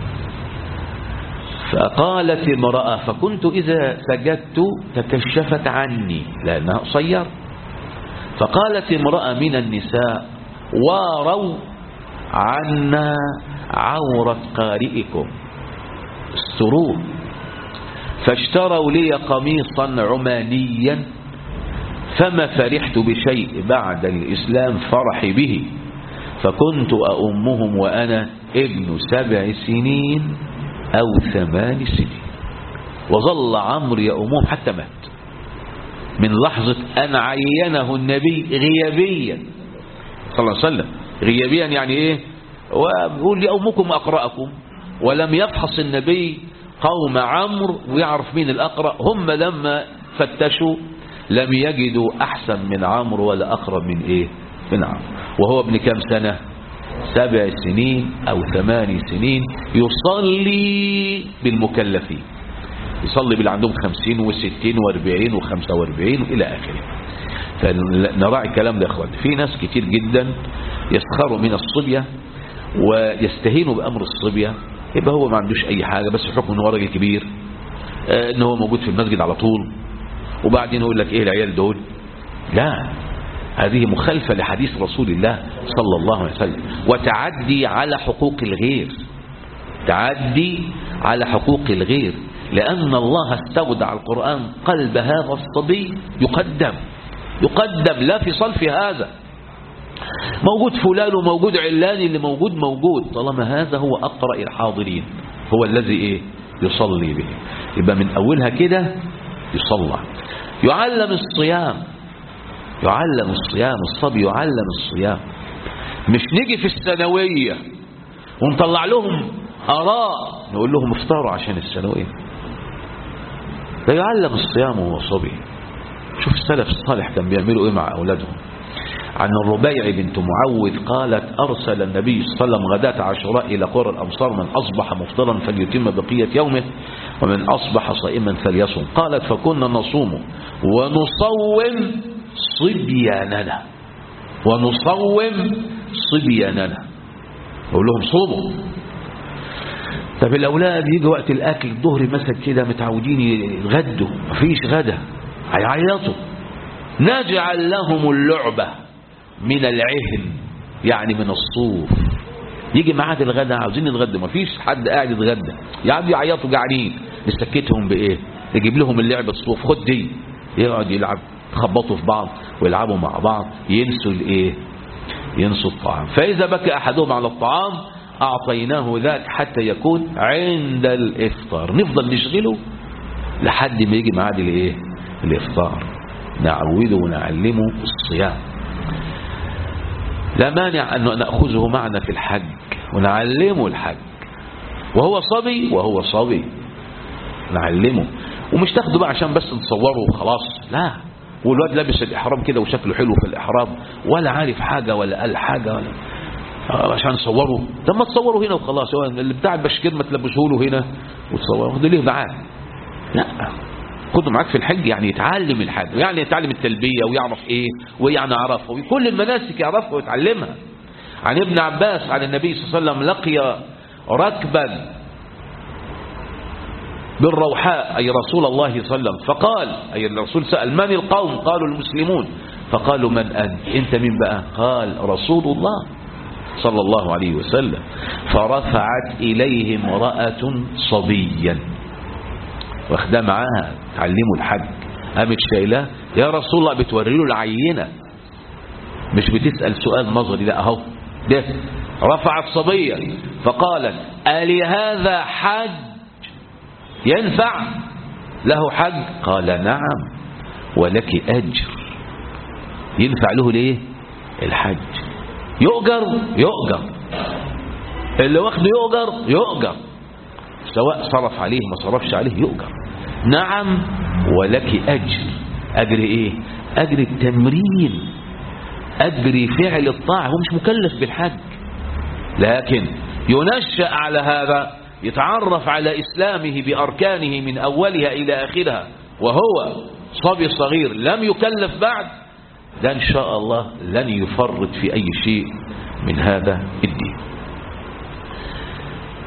فقالت امرأة فكنت إذا سجدت تكشفت عني لأنها قصير فقالت امرأة من النساء واروا عنا عورة قارئكم استروه فاشتروا لي قميصا عمانيا فما فرحت بشيء بعد الإسلام فرحي به فكنت أؤمهم وأنا ابن سبع سنين أو ثمان سنين وظل عمرو يأمهم حتى مات من لحظة أن عينه النبي غيابيا صلى الله عليه وسلم غيابيا يعني إيه وبيقول لأمكم أقرأكم ولم يفحص النبي قوم عمرو ويعرف مين الأقرأ هم لما فتشوا لم يجدوا أحسن من عمرو ولا أقرب من إيه من عمرو وهو ابن كم سنة سبع سنين أو ثمان سنين يصلي بالمكلفين يصلي باللي عندهم خمسين وستين واربعين وخمسة واربعين إلى آخره فنراعي الكلام ده يا أخوان في ناس كتير جدا يسخروا من الصبية ويستهينوا بأمر الصبية يبقى هو ما عندوش أي حاجة بس حكم ان هو راجل كبير آه ان هو موجود في المسجد على طول وبعدين يقول لك ايه العيال دول لا هذه مخالفة لحديث رسول الله صلى الله عليه وسلم وتعدي على حقوق الغير تعدي على حقوق الغير لأن الله استودع القرآن قلب هذا الصبي يقدم يقدم لا في صلف هذا موجود فلان وموجود علان اللي موجود موجود طالما هذا هو أقرأ الحاضرين هو الذي إيه يصلي به يبقى من أولها كده يصلى يعلم الصيام يعلم الصيام الصبي يعلم الصيام مش نيجي في الثانوية ونطلع لهم آراء نقول لهم افطروا عشان الثانوية ده يعلم الصيام وهو صبي شوف السلف الصالح كان بيعملوا ايه مع أولادهم عن الربيع بنت معوذ قالت أرسل النبي صلى الله عليه وسلم غداة عاشوراء إلى قرى الأمصار من أصبح مفطرا فليتم بقية يومه ومن أصبح صائما فليصم قالت فكنا نصوم ونصوم صبياننا ونصوم صبياننا أقول لهم صوموا طب الأولاد يجي وقت الأكل الظهر مثلا كده متعودين يتغدوا مفيش غدا هيعيطوا نجعل لهم اللعبة من العهن يعني من الصوف يجي ميعاد الغدا عاوزين يتغدوا مفيش حد قاعد يتغدى يقعدوا يعيطوا جعانين نسكتهم بايه نجيب لهم اللعبة الصوف خد دي يقعد يلعب يخبطوا في بعض ويلعبوا مع بعض ينسوا الايه ينسوا الطعام فإذا بكى أحدهم على الطعام أعطيناه ذاك حتى يكون عند الإفطار نفضل نشغله لحد ما يجي ميعاد الايه الإفطار نعوده ونعلمه الصيام لا مانع أن نأخذه معنا في الحج ونعلمه الحج وهو صبي وهو صبي نعلمه ومش تاخده بقى عشان بس نصوره وخلاص لا والواد لابس الإحرام كده وشكله حلو في الإحرام ولا عارف حاجة ولا قال حاجة ولا عشان نصوره طب ما تصوره هنا وخلاص هو اللي بتاع البشكير ما تلبسه له هنا وتصوره خده ليه معاه لا خده معاك في الحج يعني يتعلم الحج يعني يتعلم التلبية ويعرف ايه ويعني عرفها وكل المناسك يعرفها ويتعلمها عن ابن عباس عن النبي صلى الله عليه وسلم لقي ركبا بالروحاء أي رسول الله صلى الله عليه وسلم فقال أي الرسول سأل من القوم قالوا المسلمون فقالوا من أنت أنت من بقى قال رسول الله صلى الله عليه وسلم فرفعت إليه امرأة صبيا واخدها معاها تعلموا الحج قامت شايلاه يا رسول الله بتوري له العينة مش بتسأل سؤال نظري لا اهو ده رفعت صبيا فقالت ألي هذا حج ينفع له حج قال نعم ولك أجر ينفع له ليه الحج يؤجر يؤجر اللي واخده يؤجر يؤجر سواء صرف عليه ما صرفش عليه يؤجر نعم ولك أجر أجر إيه أجر التمرين أجر فعل الطاعة هو مش مكلف بالحج لكن ينشأ على هذا يتعرف على إسلامه بأركانه من أولها إلى آخرها وهو صبي صغير لم يكلف بعد ده إن شاء الله لن يفرط في أي شيء من هذا الدين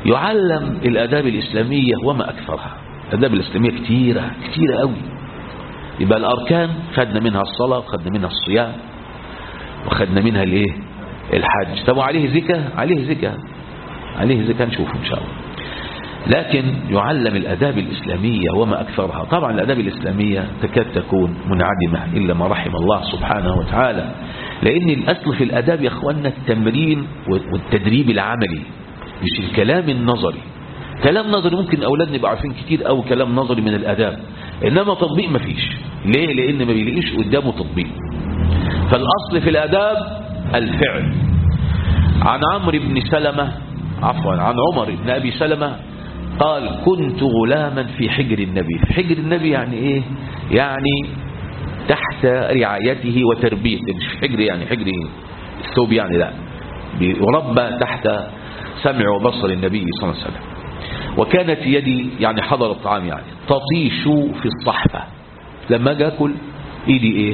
يعلم الآداب الإسلامية وما أكثرها الآداب الإسلامية كتيرة كتيرة قوي يبقى الأركان خدنا منها الصلاة وخدنا منها الصيام وخدنا منها الايه الحج طب وعليه زكاة عليه زكاة عليه زكاة نشوفه إن شاء الله لكن يعلم الأداب الإسلامية وما أكثرها طبعا الأداب الإسلامية تكاد تكون منعدمة إلا ما رحم الله سبحانه وتعالى لأن الأصل في الأداب يا أخوانا التمرين والتدريب العملي مش الكلام النظري كلام نظري ممكن أولادنا يبقى عارفين كتير أو كلام نظري من الأداب إنما تطبيق مفيش ليه لأن ما بيلاقيش قدامه تطبيق فالأصل في الأداب الفعل عن عمرو بن سلمة عفوا عن عمر بن أبي سلمة قال كنت غلاما في حجر النبي في حجر النبي يعني ايه يعني تحت رعايته وتربيته مش حجر يعني حجر الثوب يعني لا يربى تحت سمع وبصر النبي صلى الله عليه وسلم وكانت يدي يعني حضر الطعام يعني تطيش في الصحفة لما اجي اكل ايدي ايه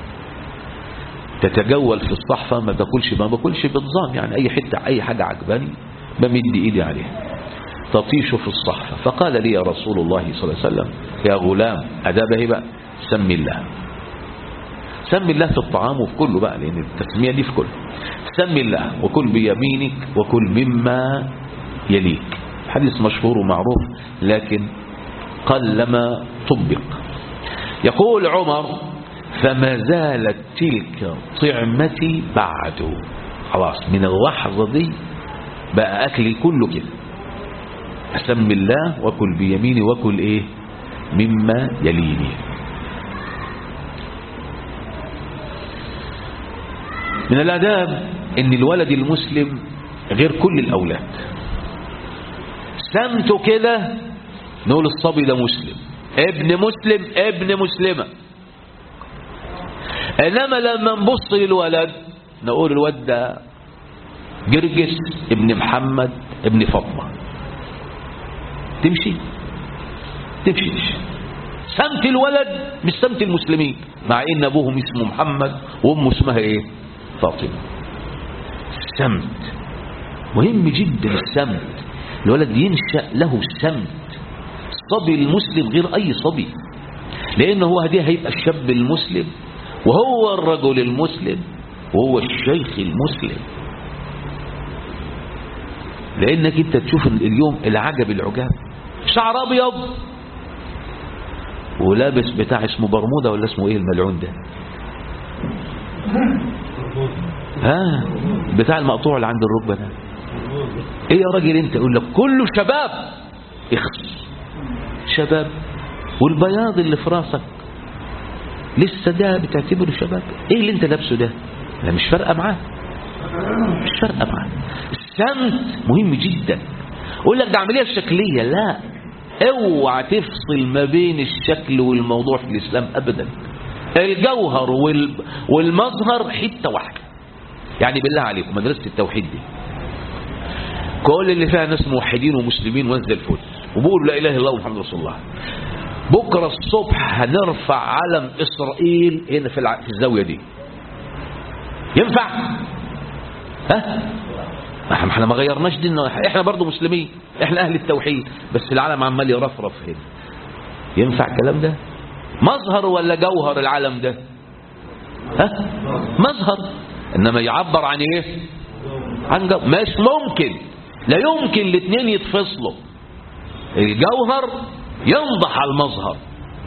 تتجول في الصحفة ما باكلش ما باكلش بنظام يعني اي حتة اي حاجة عجباني بمد ايدي عليها تطيش في الصحفة فقال لي يا رسول الله صلى الله عليه وسلم يا غلام أدابه بقى سمي الله سمي الله في الطعام وفي كله بقى لأن التسمية دي في كله سمي الله وكل بيمينك وكل مما يليك حديث مشهور ومعروف لكن قلما طبق يقول عمر فما زالت تلك طعمتي بعد خلاص من اللحظة دي بقى أكلي كله كده أسمي الله وكل بيميني وكل إيه مما يليني من الآداب ان الولد المسلم غير كل الأولاد سمته كده نقول الصبي ده مسلم ابن مسلم ابن مسلمة انما لما نبص للولد نقول الولد ده جرجس ابن محمد ابن فاطمه تمشي تمشي تمشي سمت الولد مش سمت المسلمين مع ان ابوهم اسمه محمد وامه اسمها ايه فاطمه السمت مهم جدا السمت الولد ينشأ له السمت الصبي المسلم غير اي صبي لان هو هديه هيبقى الشاب المسلم وهو الرجل المسلم وهو الشيخ المسلم لانك انت تشوف اليوم العجب العجاب شعر ابيض ولابس بتاع اسمه برمودا ولا اسمه ايه الملعون ده ها بتاع المقطوع اللي عند الركبه ده ايه يا راجل انت يقول لك كله شباب اخس شباب والبياض اللي في راسك لسه ده بتعتبره شباب ايه اللي انت لابسه ده ده مش فارقه معاه مش فارقه معاه السمت مهم جدا يقول لك ده عمليه شكليه لا اوعى تفصل ما بين الشكل والموضوع في الاسلام ابدا الجوهر وال... والمظهر حته واحده يعني بالله عليكم مدرسه التوحيد دي كل اللي فيها ناس موحدين ومسلمين وانزل الفل وبيقولوا لا اله الا الله محمد رسول الله بكره الصبح هنرفع علم اسرائيل هنا في, الع... في الزاويه دي ينفع ها احنا ما غيرناش ديننا احنا برضو مسلمين احنا اهل التوحيد بس العالم عمال يرفرف هنا ينفع الكلام ده مظهر ولا جوهر العالم ده ها مظهر انما يعبر عن ايه عن جو... مش ممكن لا يمكن الاثنين يتفصلوا الجوهر ينضح على المظهر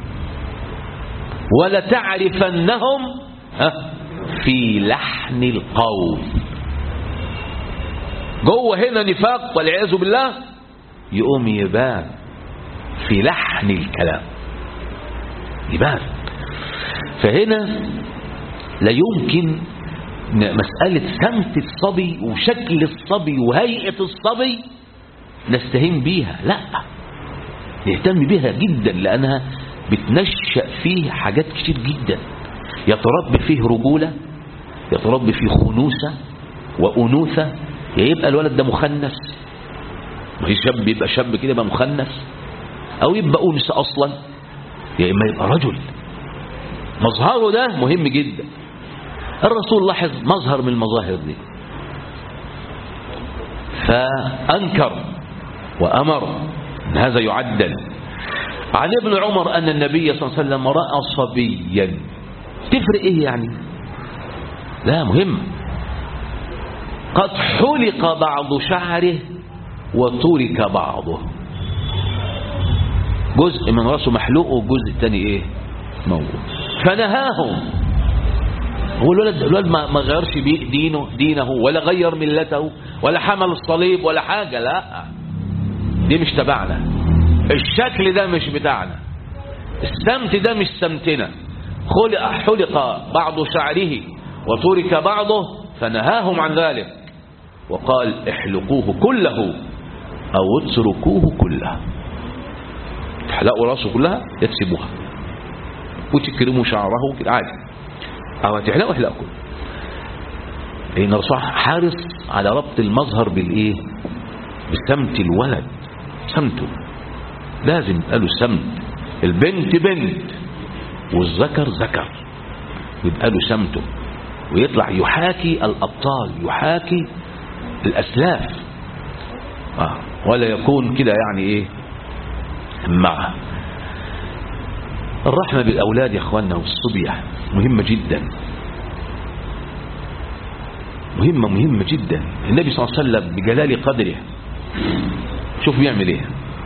ولا تعرفنهم ها في لحن القول جوه هنا نفاق والعياذ بالله يقوم يبان في لحن الكلام يبان فهنا لا يمكن مسألة سمت الصبي وشكل الصبي وهيئة الصبي نستهين بيها لا نهتم بيها جدا لأنها بتنشأ فيه حاجات كتير جدا يتربي فيه رجولة يتربي فيه خنوسة وأنوثة يا يبقى الولد ده مخنث ما هي شاب يبقى شاب كده يبقى مخنث او يبقى انثى اصلا يا اما يبقى رجل مظهره ده مهم جدا الرسول لاحظ مظهر من المظاهر دي فانكر وأمر أن هذا يعدل عن ابن عمر أن النبي صلى الله عليه وسلم رأى صبيا تفرق إيه يعني لا مهم قد حلق بعض شعره وترك بعضه جزء من راسه محلوق والجزء الثاني ايه موجود فنهاهم هو الولد الولد ما ما غيرش بي- دينه دينه ولا غير ملته ولا حمل الصليب ولا حاجه لا دي مش تبعنا الشكل ده مش بتاعنا السمت ده مش سمتنا خلق حلق بعض شعره وترك بعضه فنهاهم عن ذلك وقال احلقوه كله او اتركوه كله تحلقوا راسه كلها يا تسيبوها وتكرموا شعره كده عادي او هتحلقوا احلقوا كله لان الرسول حارس على ربط المظهر بالايه بسمت الولد سمته لازم يبقى له سمت البنت بنت والذكر ذكر يبقى له سمته ويطلع يحاكي الابطال يحاكي الاسلاف آه. ولا يكون كده يعني ايه معه الرحمة بالأولاد يا أخواننا والصبية مهمة جدا مهمة مهمة جدا النبي صلى الله عليه وسلم بجلال قدره شوف بيعمل ايه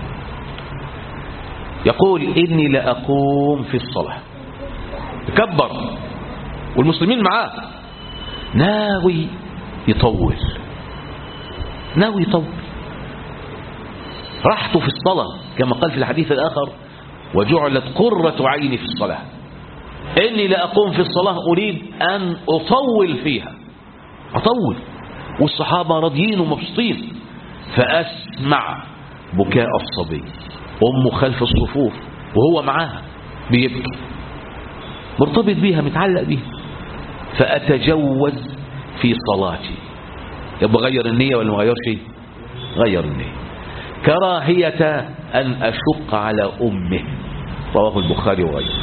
يقول إني لأقوم في الصلاة يكبر والمسلمين معاه ناوي يطول ناوي يطول راحته في الصلاة كما قال في الحديث الآخر وجعلت قرة عيني في الصلاة إني لأقوم في الصلاة أريد أن أطول فيها أطول والصحابة راضيين ومبسوطين فأسمع بكاء الصبي أمه خلف الصفوف وهو معاها بيبكي مرتبط بيها متعلق بيها فأتجوز في صلاتي يبقى غير النية ولا ما غيرش غير النية كراهية أن أشق على أمه رواه البخاري وغيره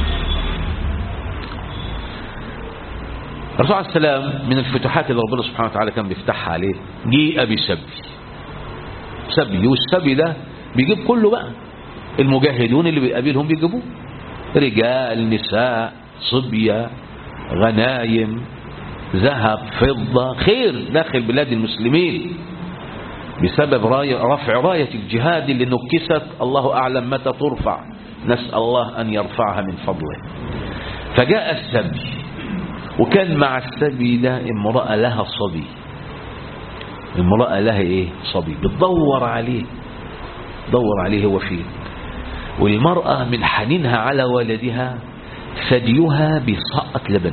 الرسول عليه السلام من الفتوحات اللي ربنا سبحانه وتعالى كان بيفتحها عليه جيء بسبي سبي والسبي ده بيجيب كله بقى المجاهدون اللي بيقابلهم بيجيبوه رجال نساء صبية غنايم ذهب فضة خير داخل بلاد المسلمين بسبب راية رفع راية الجهاد اللي نكست الله أعلم متى ترفع نسأل الله أن يرفعها من فضله فجاء السبي وكان مع السبي ده امرأة لها صبي امرأة لها ايه صبي بتدور عليه دور عليه هو فين والمرأة من حنينها على ولدها ثديها بسقط لبن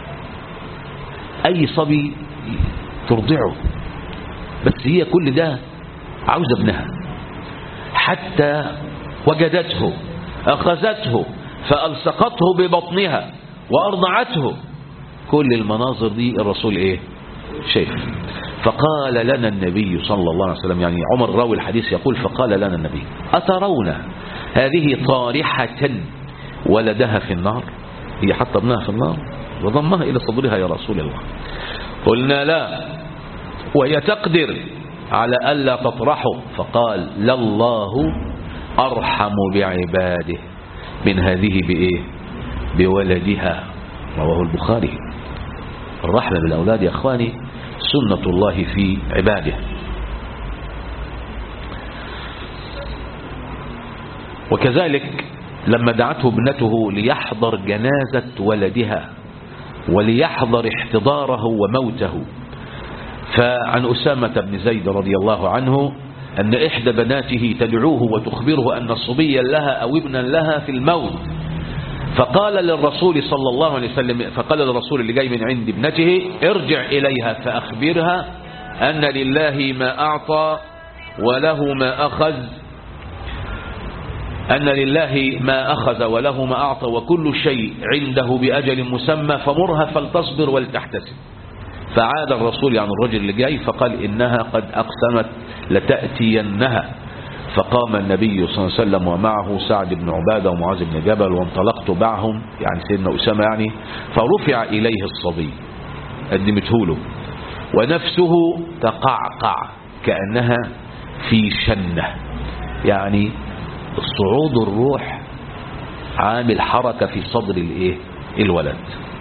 أي صبي ترضعه بس هي كل ده عاوزة ابنها حتى وجدته أخذته فألصقته ببطنها وأرضعته كل المناظر دي الرسول إيه شايف فقال لنا النبي صلى الله عليه وسلم يعني عمر راوي الحديث يقول فقال لنا النبي أترون هذه طارحة ولدها في النار هي حتى ابنها في النار وضمها إلى صدرها يا رسول الله قلنا لا وهي تقدر على ألا تطرحه فقال لله أرحم بعباده من هذه بإيه بولدها رواه البخاري الرحمة بالأولاد يا أخواني سنة الله في عباده وكذلك لما دعته ابنته ليحضر جنازة ولدها وليحضر احتضاره وموته فعن أسامة بن زيد رضي الله عنه أن إحدى بناته تدعوه وتخبره أن صبيا لها أو ابنا لها في الموت فقال للرسول صلى الله عليه وسلم فقال للرسول اللي جاي من عند ابنته ارجع إليها فأخبرها أن لله ما أعطى وله ما أخذ أن لله ما أخذ وله ما أعطى وكل شيء عنده بأجل مسمى فمرها فلتصبر ولتحتسب فعاد الرسول عن الرجل اللي جاي فقال إنها قد أقسمت لتأتينها فقام النبي صلى الله عليه وسلم ومعه سعد بن عبادة ومعاذ بن جبل وانطلقت معهم يعني سيدنا أسامة يعني فرفع إليه الصبي قدمته له ونفسه تقعقع كأنها في شنة يعني صعود الروح عامل حركة في صدر الايه الولد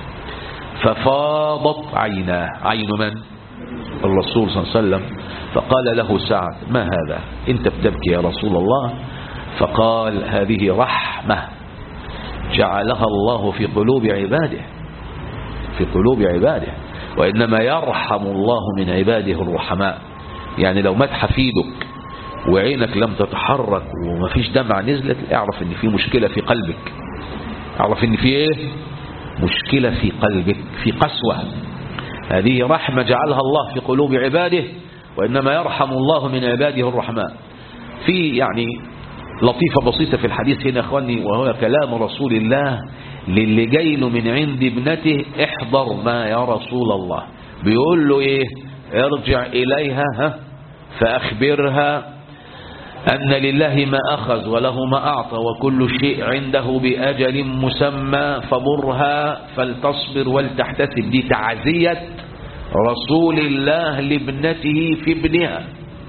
ففاضت عيناه عين من الرسول صلى الله عليه وسلم فقال له سعد ما هذا انت بتبكي يا رسول الله فقال هذه رحمة جعلها الله في قلوب عباده في قلوب عباده وإنما يرحم الله من عباده الرحماء يعني لو مات حفيدك وعينك لم تتحرك ومفيش دمع نزلت اعرف ان في مشكلة في قلبك اعرف ان في ايه مشكلة في قلبك في قسوة هذه رحمة جعلها الله في قلوب عباده وإنما يرحم الله من عباده الرحماء في يعني لطيفة بسيطة في الحديث هنا أخواني وهو كلام رسول الله للي جاي له من عند ابنته احضر ما يا رسول الله بيقول له ايه ارجع إليها ها فأخبرها أن لله ما أخذ وله ما أعطى وكل شيء عنده بأجل مسمى فبرها فلتصبر ولتحتسب دي تعزية رسول الله لابنته في ابنها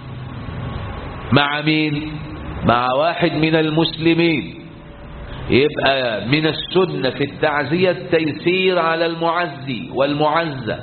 مع مين مع واحد من المسلمين يبقى من السنة في التعزية التيسير على المعزي والمعزى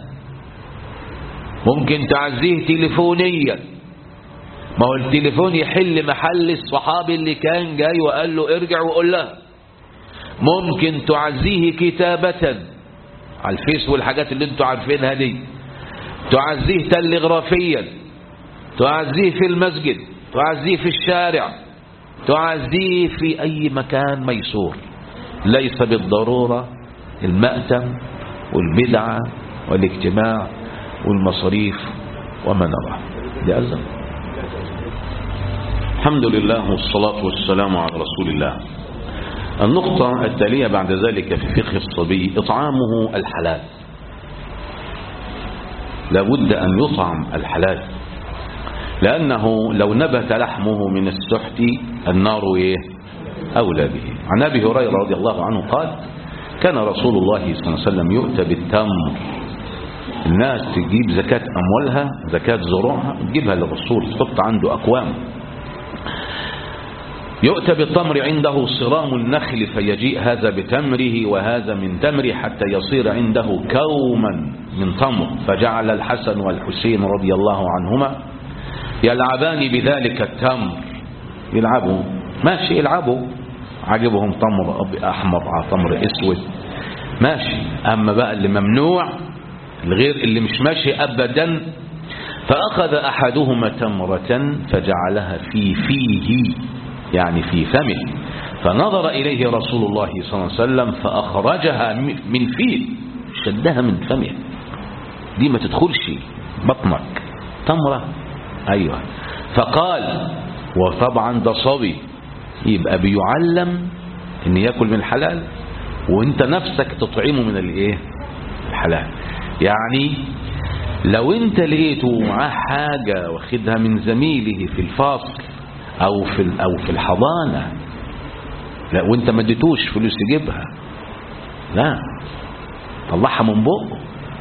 ممكن تعزيه تليفونيا ما هو التليفون يحل محل الصحابي اللي كان جاي وقال له ارجع وقول لها ممكن تعزيه كتابة على الفيس والحاجات اللي انتوا عارفينها دي تعزيه تلغرافيا تعزيه في المسجد تعزيه في الشارع تعزيه في أي مكان ميسور ليس بالضرورة المأتم والبدعة والاجتماع والمصاريف وما نرى لأزم الحمد لله والصلاة والسلام على رسول الله النقطة التالية بعد ذلك في فقه الصبي إطعامه الحلال لابد أن يطعم الحلال لأنه لو نبت لحمه من السحت النار إيه؟ أولى به عن أبي هريرة رضي الله عنه قال كان رسول الله صلى الله عليه وسلم يؤتى بالتمر الناس تجيب زكاة أموالها زكاة زروعها تجيبها للرسول تحط عنده أكوام يؤتى بالتمر عنده صرام النخل فيجيء هذا بتمره وهذا من تمره حتى يصير عنده كوما من تمر فجعل الحسن والحسين رضي الله عنهما يلعبان بذلك التمر يلعبوا ماشي يلعبوا عجبهم تمر أحمر على تمر أسود ماشي أما بقى اللي ممنوع الغير اللي مش ماشي أبدا فأخذ أحدهما تمرة فجعلها في فيه يعني في فمه فنظر إليه رسول الله صلى الله عليه وسلم فأخرجها من فيه شدها من فمه دي ما تدخلش بطنك تمرة أيوة فقال وطبعا ده صبي يبقى بيعلم ان يأكل من الحلال وانت نفسك تطعمه من الايه الحلال يعني لو انت لقيته معاه حاجة واخدها من زميله في الفصل او في او في الحضانة لا وانت ما اديتوش فلوس يجيبها لا طلعها من بقه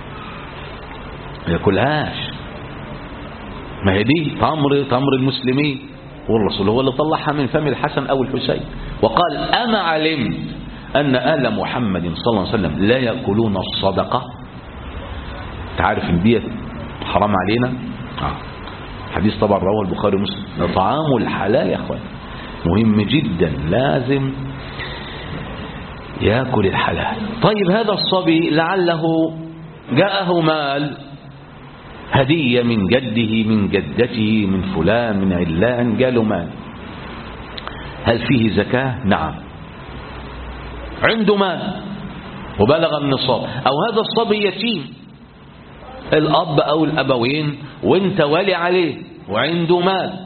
ما ياكلهاش ما هي دي تمر تمر المسلمين والرسول هو اللي طلعها من فم الحسن او الحسين وقال اما علمت ان ال محمد صلى الله عليه وسلم لا ياكلون الصدقه تعرف ان ديت حرام علينا آه. حديث طبعا رواه البخاري ومسلم طعام الحلال يا اخوان مهم جدا لازم ياكل الحلال طيب هذا الصبي لعله جاءه مال هدية من جده من جدته من فلان من علان جاله مال هل فيه زكاة نعم عنده مال وبلغ النصاب او هذا الصبي يتيم الاب او الابوين وانت ولي عليه وعنده مال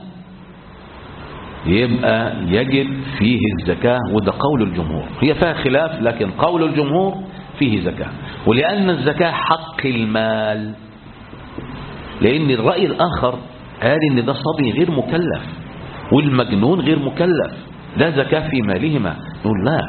يبقى يجب فيه الزكاة وده قول الجمهور هي فيها خلاف لكن قول الجمهور فيه زكاة ولأن الزكاة حق المال لأن الرأي الآخر قال إن ده صبي غير مكلف والمجنون غير مكلف لا زكاة في مالهما نقول لا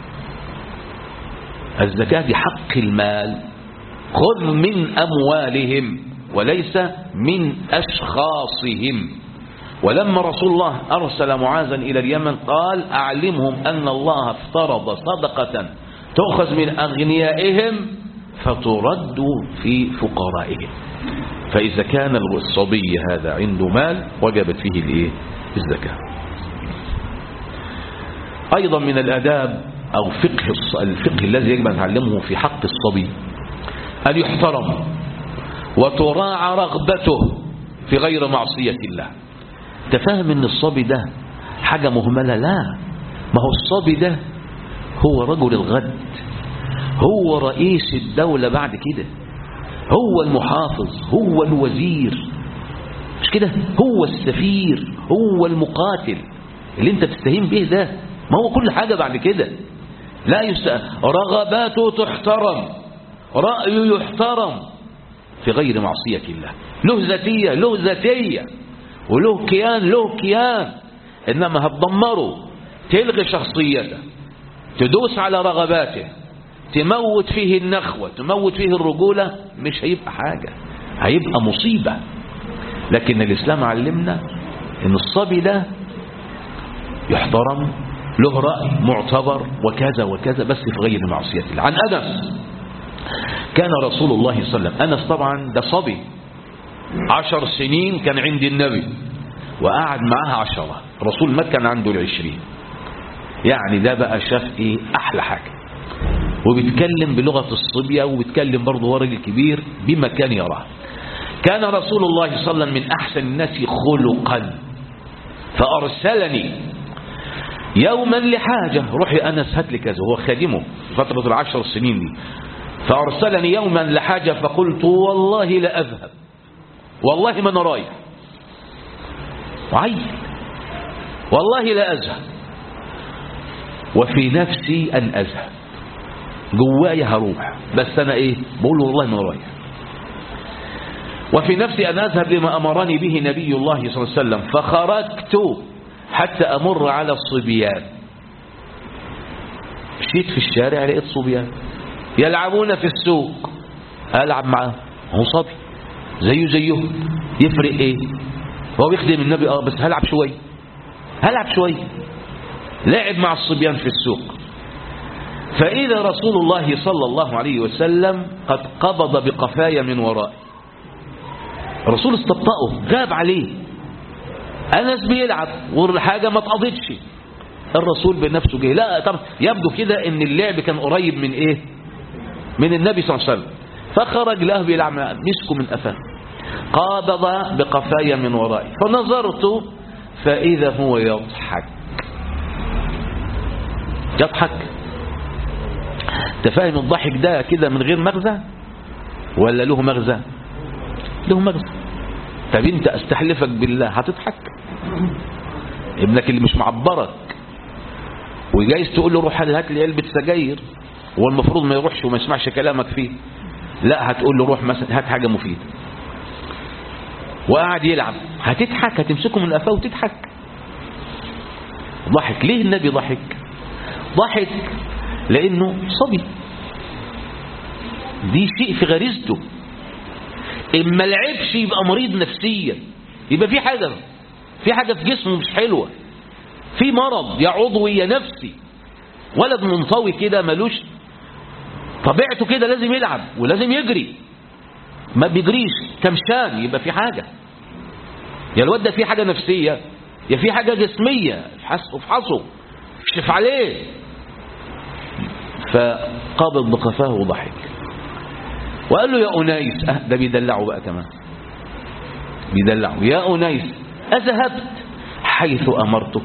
الزكاة دي حق المال خذ من أموالهم وليس من أشخاصهم ولما رسول الله أرسل معاذا إلى اليمن قال أعلمهم أن الله افترض صدقة تؤخذ من أغنيائهم فترد في فقرائهم فإذا كان الصبي هذا عنده مال وجبت فيه الإيه؟ الزكاة أيضا من الآداب أو فقه الفقه الذي يجب أن نتعلمه في حق الصبي أن يحترم وتراعى رغبته في غير معصية الله تفهم ان الصبي ده حاجة مهملة لا ما هو الصبي ده هو رجل الغد هو رئيس الدولة بعد كده هو المحافظ هو الوزير مش كده هو السفير هو المقاتل اللي انت تستهين به ده ما هو كل حاجة بعد كده لا يست... رغباته تحترم رأيه يحترم في غير معصية الله له ذاتية له ذاتية وله كيان له كيان إنما هتدمره تلغي شخصيته تدوس على رغباته تموت فيه النخوة تموت فيه الرجولة مش هيبقى حاجة هيبقى مصيبة لكن الإسلام علمنا إن الصبي ده يحترم له رأي معتبر وكذا وكذا بس في غير معصية الله عن أنس كان رسول الله صلى الله عليه وسلم أنس طبعا ده صبي عشر سنين كان عند النبي وقعد معاه عشرة رسول ما كان عنده العشرين يعني ده بقى شاف ايه احلى حاجة وبيتكلم بلغة الصبية وبيتكلم برضه هو راجل كبير بما كان يراه كان رسول الله صلى الله عليه وسلم من احسن الناس خلقا فارسلني يوما لحاجة روح يا انس هات لي كذا هو خادمه فترة العشر سنين دي فارسلني يوما لحاجة فقلت والله لا اذهب والله ما انا رايح وعين والله لا أذهب وفي نفسي أن أذهب جوايا هروح بس أنا إيه بقول له والله ما أنا رايح وفي نفسي أن أذهب لما أمرني به نبي الله صلى الله عليه وسلم فخرجت حتى أمر على الصبيان مشيت في الشارع لقيت صبيان يلعبون في السوق ألعب معاه هو صبي زيه زيهم يفرق ايه هو بيخدم النبي اه بس هلعب شويه هلعب شويه لعب مع الصبيان في السوق فإذا رسول الله صلى الله عليه وسلم قد قبض بقفايا من ورائه الرسول استبطأه غاب عليه أنس بيلعب والحاجة ما اتقضتش الرسول بنفسه جه لا طب يبدو كده ان اللعب كان قريب من ايه من النبي صلى الله عليه وسلم فخرج له بيلعب مسكه من قفاه قابض بقفايا من ورائي فنظرت فإذا هو يضحك يضحك تفاهم الضحك ده كده من غير مغزى ولا له مغزى له مغزى طب انت استحلفك بالله هتضحك ابنك اللي مش معبرك وجايز تقول له روح هات لي علبه سجاير هو المفروض ما يروحش وما يسمعش كلامك فيه لا هتقول له روح مثلا هات حاجه مفيده وقاعد يلعب هتضحك هتمسكه من قفاه وتضحك ضحك ليه النبي ضحك ضحك لانه صبي دي شيء في غريزته اما لعبش يبقى مريض نفسيا يبقى في حاجه في حاجه في جسمه مش حلوه في مرض يا عضوي يا نفسي ولد منطوي كده ملوش طبيعته كده لازم يلعب ولازم يجري ما بيجريش كمشان يبقى في حاجة يا الواد ده في حاجة نفسية يا في حاجة جسمية افحصه اكشف عليه فقابض بقفاه وضحك وقال له يا أنيس أه ده بيدلعه بقى كمان بيدلعه يا أنيس أذهبت حيث أمرتك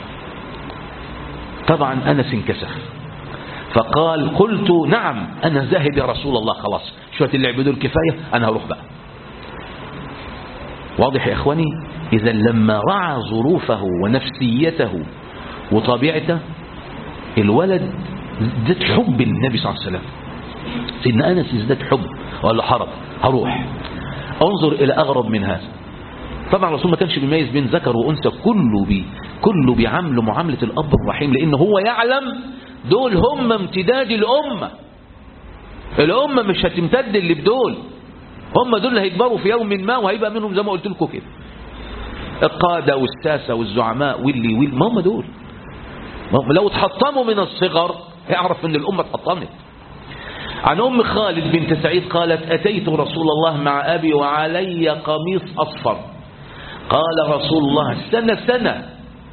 طبعا أنس انكسف فقال قلت نعم أنا ذاهب يا رسول الله خلاص شوية اللعب دول كفاية أنا هروح بقى واضح يا إخواني إذا لما رعى ظروفه ونفسيته وطبيعته الولد ازداد حب النبي صلى الله عليه وسلم سيدنا أنس ازداد حب وقال له حرب هروح انظر إلى أغرب من هذا طبعا الرسول ما كانش بيميز بين ذكر وأنثى كله بي كله بيعامله معاملة الأب الرحيم لأن هو يعلم دول هم امتداد الأمة الأمة مش هتمتد اللي بدول هم دول اللي هيكبروا في يوم ما وهيبقى منهم زي ما قلت لكم كده القادة والساسة والزعماء واللي واللي ما هم دول ما هم لو اتحطموا من الصغر يعرف ان الأمة اتحطمت عن أم خالد بنت سعيد قالت أتيت رسول الله مع أبي وعلي قميص أصفر قال رسول الله سنة سنة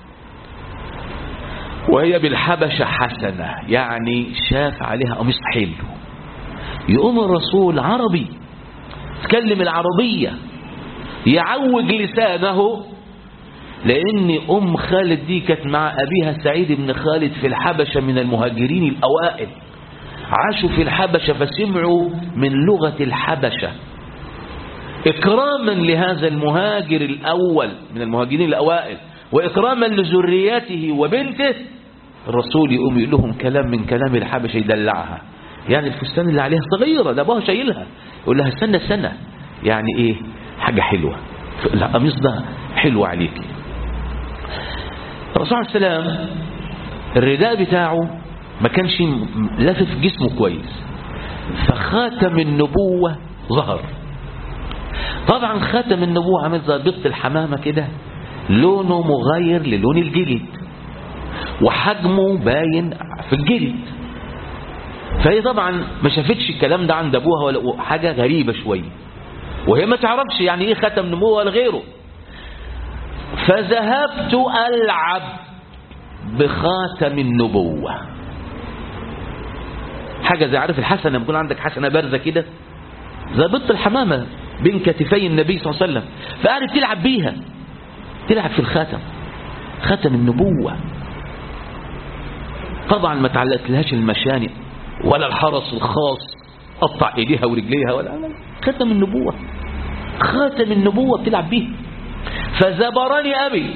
وهي بالحبشة حسنة يعني شاف عليها قميص حلو يقوم الرسول عربي تكلم العربية يعوج لسانه لأن أم خالد دي كانت مع أبيها سعيد بن خالد في الحبشة من المهاجرين الأوائل عاشوا في الحبشة فسمعوا من لغة الحبشة إكراما لهذا المهاجر الأول من المهاجرين الأوائل وإكراما لذريته وبنته الرسول يقوم يقول لهم كلام من كلام الحبشة يدلعها يعني الفستان اللي عليها صغيرة ده أبوها شايلها يقول لها سنة سنة يعني إيه حاجة حلوة القميص ده حلو عليك الرسول عليه السلام الرداء بتاعه ما كانش لافف جسمه كويس فخاتم النبوة ظهر طبعا خاتم النبوة عامل زي بيضة الحمامة كده لونه مغاير للون الجلد وحجمه باين في الجلد فهي طبعا ما شافتش الكلام ده عند ابوها ولا حاجة غريبة شوية وهي ما تعرفش يعني ايه ختم نبوة ولا غيره فذهبت ألعب بخاتم النبوة حاجة زي عارف الحسنة لما يكون عندك حسنة بارزة كده زي بيضة الحمامة بين كتفي النبي صلى الله عليه وسلم فقعدت تلعب بيها تلعب في الخاتم ختم النبوة طبعا ما تعلقت لهاش المشانق ولا الحرس الخاص قطع ايديها ورجليها ولا ختم النبوة خاتم النبوة بتلعب بيه فزبرني ابي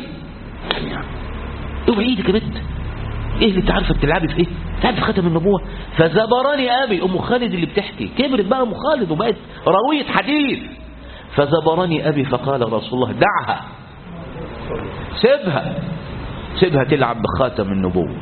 اوعي ايدك يا بنت ايه اللي انت عارفه بتلعبي في ايه تعرف ختم النبوة فزبرني ابي ام خالد اللي بتحكي كبرت بقى ام خالد وبقت راوية حديث فزبرني ابي فقال رسول الله دعها سيبها سيبها تلعب بخاتم النبوة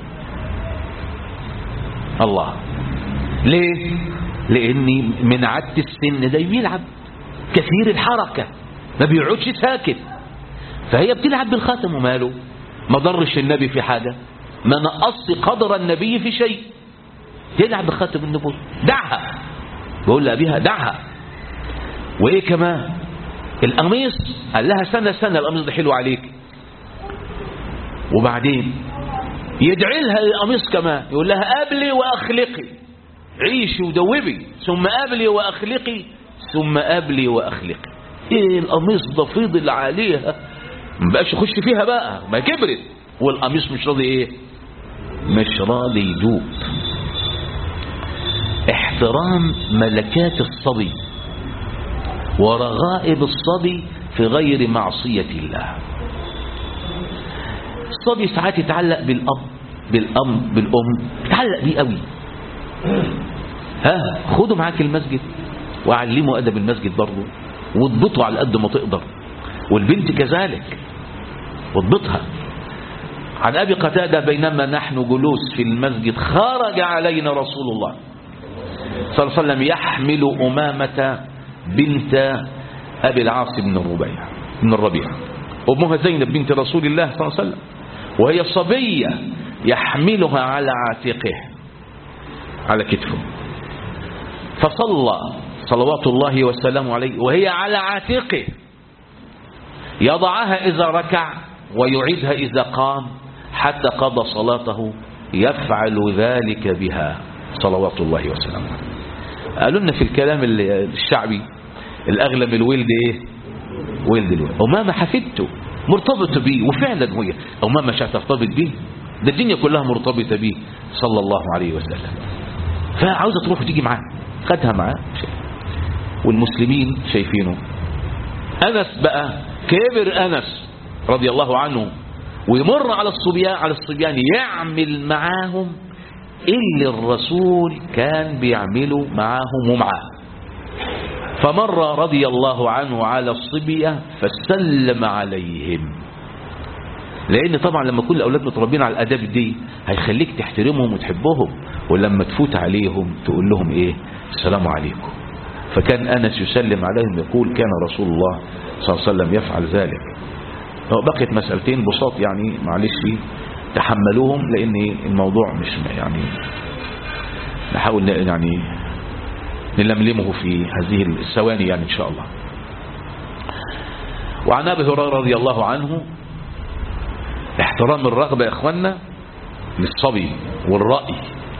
الله ليه لاني من عدت السن ده بيلعب كثير الحركة ما بيقعدش ساكت فهي بتلعب بالخاتم وماله ما ضرش النبي في حاجة ما نقص قدر النبي في شيء تلعب بخاتم النبوة دعها بقول لأبيها دعها وإيه كمان القميص قال لها سنة سنة القميص ده حلو عليك وبعدين يدعي لها القميص كمان يقول لها قبلي وأخلقي عيشي ودوبي ثم قبلي وأخلقي ثم قبلي وأخلقي ايه القميص ده فضل عليها ما بقاش يخش فيها بقى ما كبرت والقميص مش راضي ايه مش راضي يدوب احترام ملكات الصبي ورغائب الصبي في غير معصية الله الصبي ساعات يتعلق بالأب بالأم بالأم يتعلق بيه قوي ها خده معاك المسجد وعلمه أدب المسجد برضه واضبطه على قد ما تقدر والبنت كذلك واضبطها عن أبي قتادة بينما نحن جلوس في المسجد خرج علينا رسول الله صلى الله عليه وسلم يحمل أمامة بنت أبي العاص بن الربيع بن الربيع أمها زينب بنت رسول الله صلى الله عليه وسلم وهي صبية يحملها على عاتقه على كتفه فصلى صلوات الله وسلامه عليه وهي على عاتقه يضعها إذا ركع ويعيدها إذا قام حتى قضى صلاته يفعل ذلك بها صلوات الله وسلامه قالوا لنا في الكلام الشعبي الأغلب الولد إيه ولد الولد أمامة حفidته مرتبطة بيه وفعلا هي أمامة مش هترتبط بيه ده الدنيا كلها مرتبطة بيه صلى الله عليه وسلم فعاوزة تروح وتيجي معاه خدها معاه والمسلمين شايفينه أنس بقى كبر أنس رضي الله عنه ويمر على الصبيان على الصبيان يعمل معاهم اللي الرسول كان بيعمله معاهم ومعاه فمر رضي الله عنه على الصبية فسلم عليهم لأن طبعا لما كل الأولاد متربين على الأداب دي هيخليك تحترمهم وتحبهم ولما تفوت عليهم تقول لهم إيه السلام عليكم فكان أنس يسلم عليهم يقول كان رسول الله صلى الله عليه وسلم يفعل ذلك لو بقيت مسألتين بساط يعني معلش تحملوهم لأن الموضوع مش يعني نحاول يعني نلملمه في هذه الثواني يعني إن شاء الله وعن أبي هريرة رضي الله عنه احترام الرغبة يا إخوانا للصبي والرأي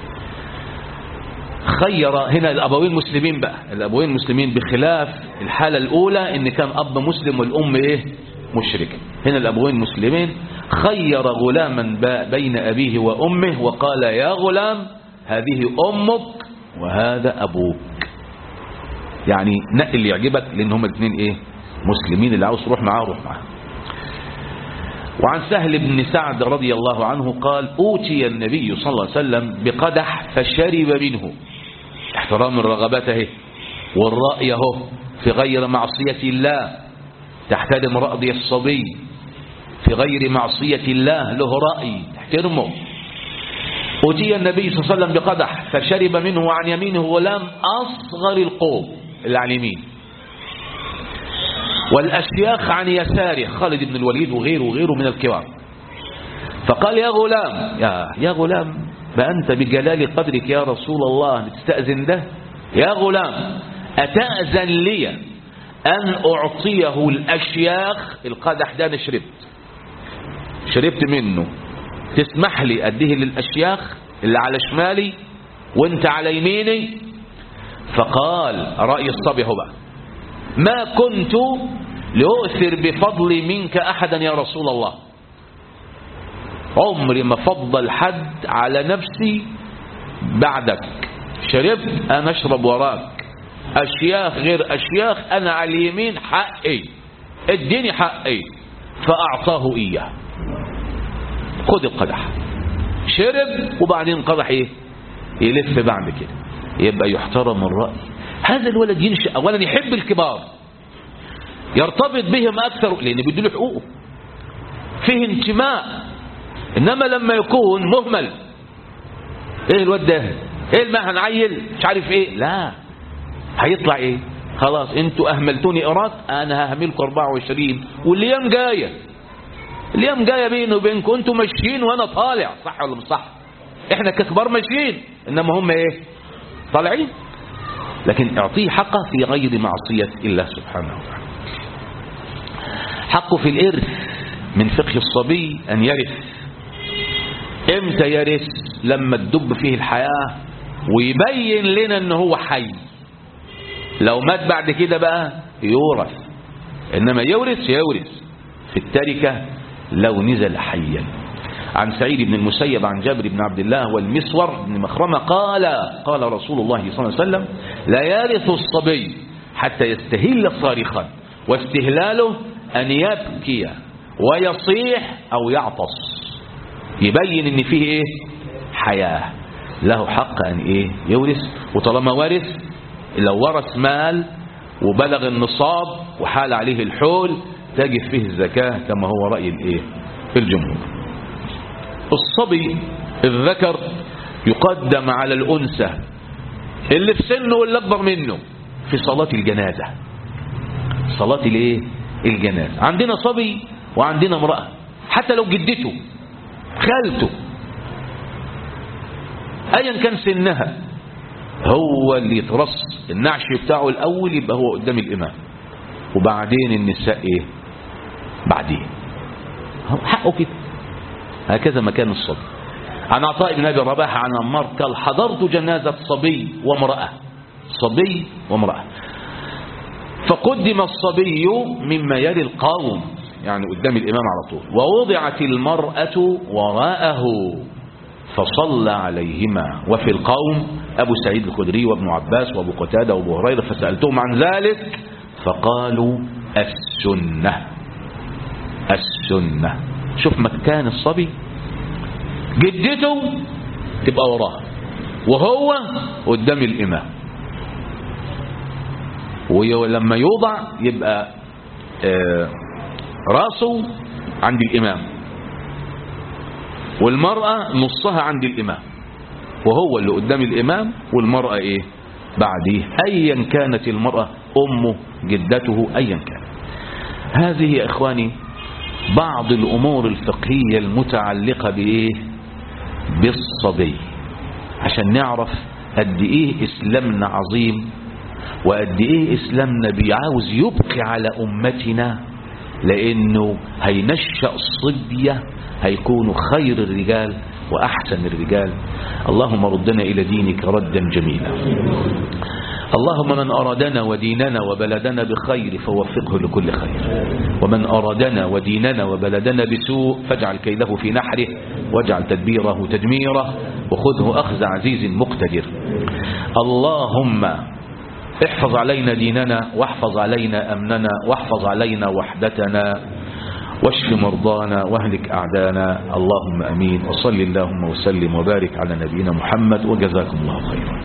خير هنا الأبوين المسلمين بقى الأبوين المسلمين بخلاف الحالة الأولى إن كان أب مسلم والأم إيه مشركة هنا الأبوين المسلمين خير غلاما بين أبيه وأمه وقال يا غلام هذه أمك وهذا أبوك يعني نقل اللي يعجبك لأن هما الاثنين إيه مسلمين اللي عاوز تروح معاه روح معاه وعن سهل بن سعد رضي الله عنه قال أوتي النبي صلى الله عليه وسلم بقدح فشرب منه احترام الرغبته والرأي اهو في غير معصية الله تحترم رأي الصبي في غير معصية الله له رأي تحترمه أتي النبي صلى الله عليه وسلم بقدح فشرب منه وعن يمينه غلام أصغر القوم اللي عن يمين والأشياخ عن يساره خالد بن الوليد وغيره وغيره من الكبار فقال يا غلام يا, يا غلام ما أنت بجلال قدرك يا رسول الله تستأذن ده يا غلام أتأذن لي أن أعطيه الأشياخ القدح ده أنا شربت شربت منه تسمح لي أديه للأشياخ اللي على شمالي وانت على يميني فقال رأي الصبي هو بقى ما كنت لأؤثر بفضلي منك أحدا يا رسول الله عمري ما فضل حد على نفسي بعدك شربت أنا أشرب وراك أشياخ غير أشياخ أنا على اليمين حقي اديني حقي فأعطاه إياه خذ القدح شرب وبعدين قدح ايه يلف بعد كده يبقى يحترم الرأي هذا الولد ينشأ أولا يحب الكبار يرتبط بهم أكثر لأن بيدوا له حقوقه فيه انتماء إنما لما يكون مهمل إيه الواد ده إيه ما هنعيل مش عارف إيه لا هيطلع إيه خلاص انتوا أهملتوني إيراد أنا ههملكم 24 والأيام جاية الأيام جاية بيني وبينكم انتوا ماشيين وأنا طالع صح ولا مش صح احنا ككبار ماشيين إنما هم إيه طالعين لكن اعطيه حقه في غير معصية الله سبحانه وتعالى حقه في الإرث من فقه الصبي أن يرث امتى يرث لما تدب فيه الحياة ويبين لنا ان هو حي لو مات بعد كده بقى يورث انما يورث يورث في التركة لو نزل حيا عن سعيد بن المسيب عن جابر بن عبد الله والمسور بن مخرمة قال قال رسول الله صلى الله عليه وسلم لا يرث الصبي حتى يستهل صارخا واستهلاله أن يبكي ويصيح أو يعطس يبين ان فيه ايه حياة له حق ان ايه يورث وطالما ورث لو ورث مال وبلغ النصاب وحال عليه الحول تجب فيه الزكاة كما هو رأي الايه الجمهور الصبي الذكر يقدم على الأنثى اللي في سنه واللي أكبر منه في صلاة الجنازة صلاة الايه الجنازة عندنا صبي وعندنا امرأة حتى لو جدته خالته ايا كان سنها هو اللي يترص النعش بتاعه الاول يبقى هو قدام الامام وبعدين النساء ايه بعدين حقه كده هكذا مكان الصبي عن عطاء بن ابي رباح عن عمار قال حضرت جنازه صبي وامراه صبي وامراه فقدم الصبي مما يلي القوم يعني قدام الإمام على طول ووضعت المرأة وراءه فصلى عليهما وفي القوم أبو سعيد الخدري وابن عباس وابو قتادة وابو هريرة فسألتهم عن ذلك فقالوا السنة السنة شوف مكان الصبي جدته تبقى وراه وهو قدام الإمام ولما يوضع يبقى آه راسه عند الإمام والمرأة نصها عند الإمام وهو اللي قدام الإمام والمرأة إيه بعديه أيا كانت المرأة أمه جدته أيا كان هذه يا إخواني بعض الأمور الفقهية المتعلقة بإيه بالصبي عشان نعرف قد إيه إسلامنا عظيم وقد إيه إسلامنا بيعاوز يبقي على أمتنا لأنه هينشأ صبية هيكونوا خير الرجال وأحسن الرجال اللهم ردنا إلى دينك ردا جميلا اللهم من أرادنا وديننا وبلدنا بخير فوفقه لكل خير ومن أرادنا وديننا وبلدنا بسوء فاجعل كيده في نحره واجعل تدبيره تدميره وخذه أخذ عزيز مقتدر اللهم احفظ علينا ديننا واحفظ علينا أمننا واحفظ علينا وحدتنا واشف مرضانا واهلك أعدانا اللهم أمين وصل اللهم وسلم وبارك على نبينا محمد وجزاكم الله خيرا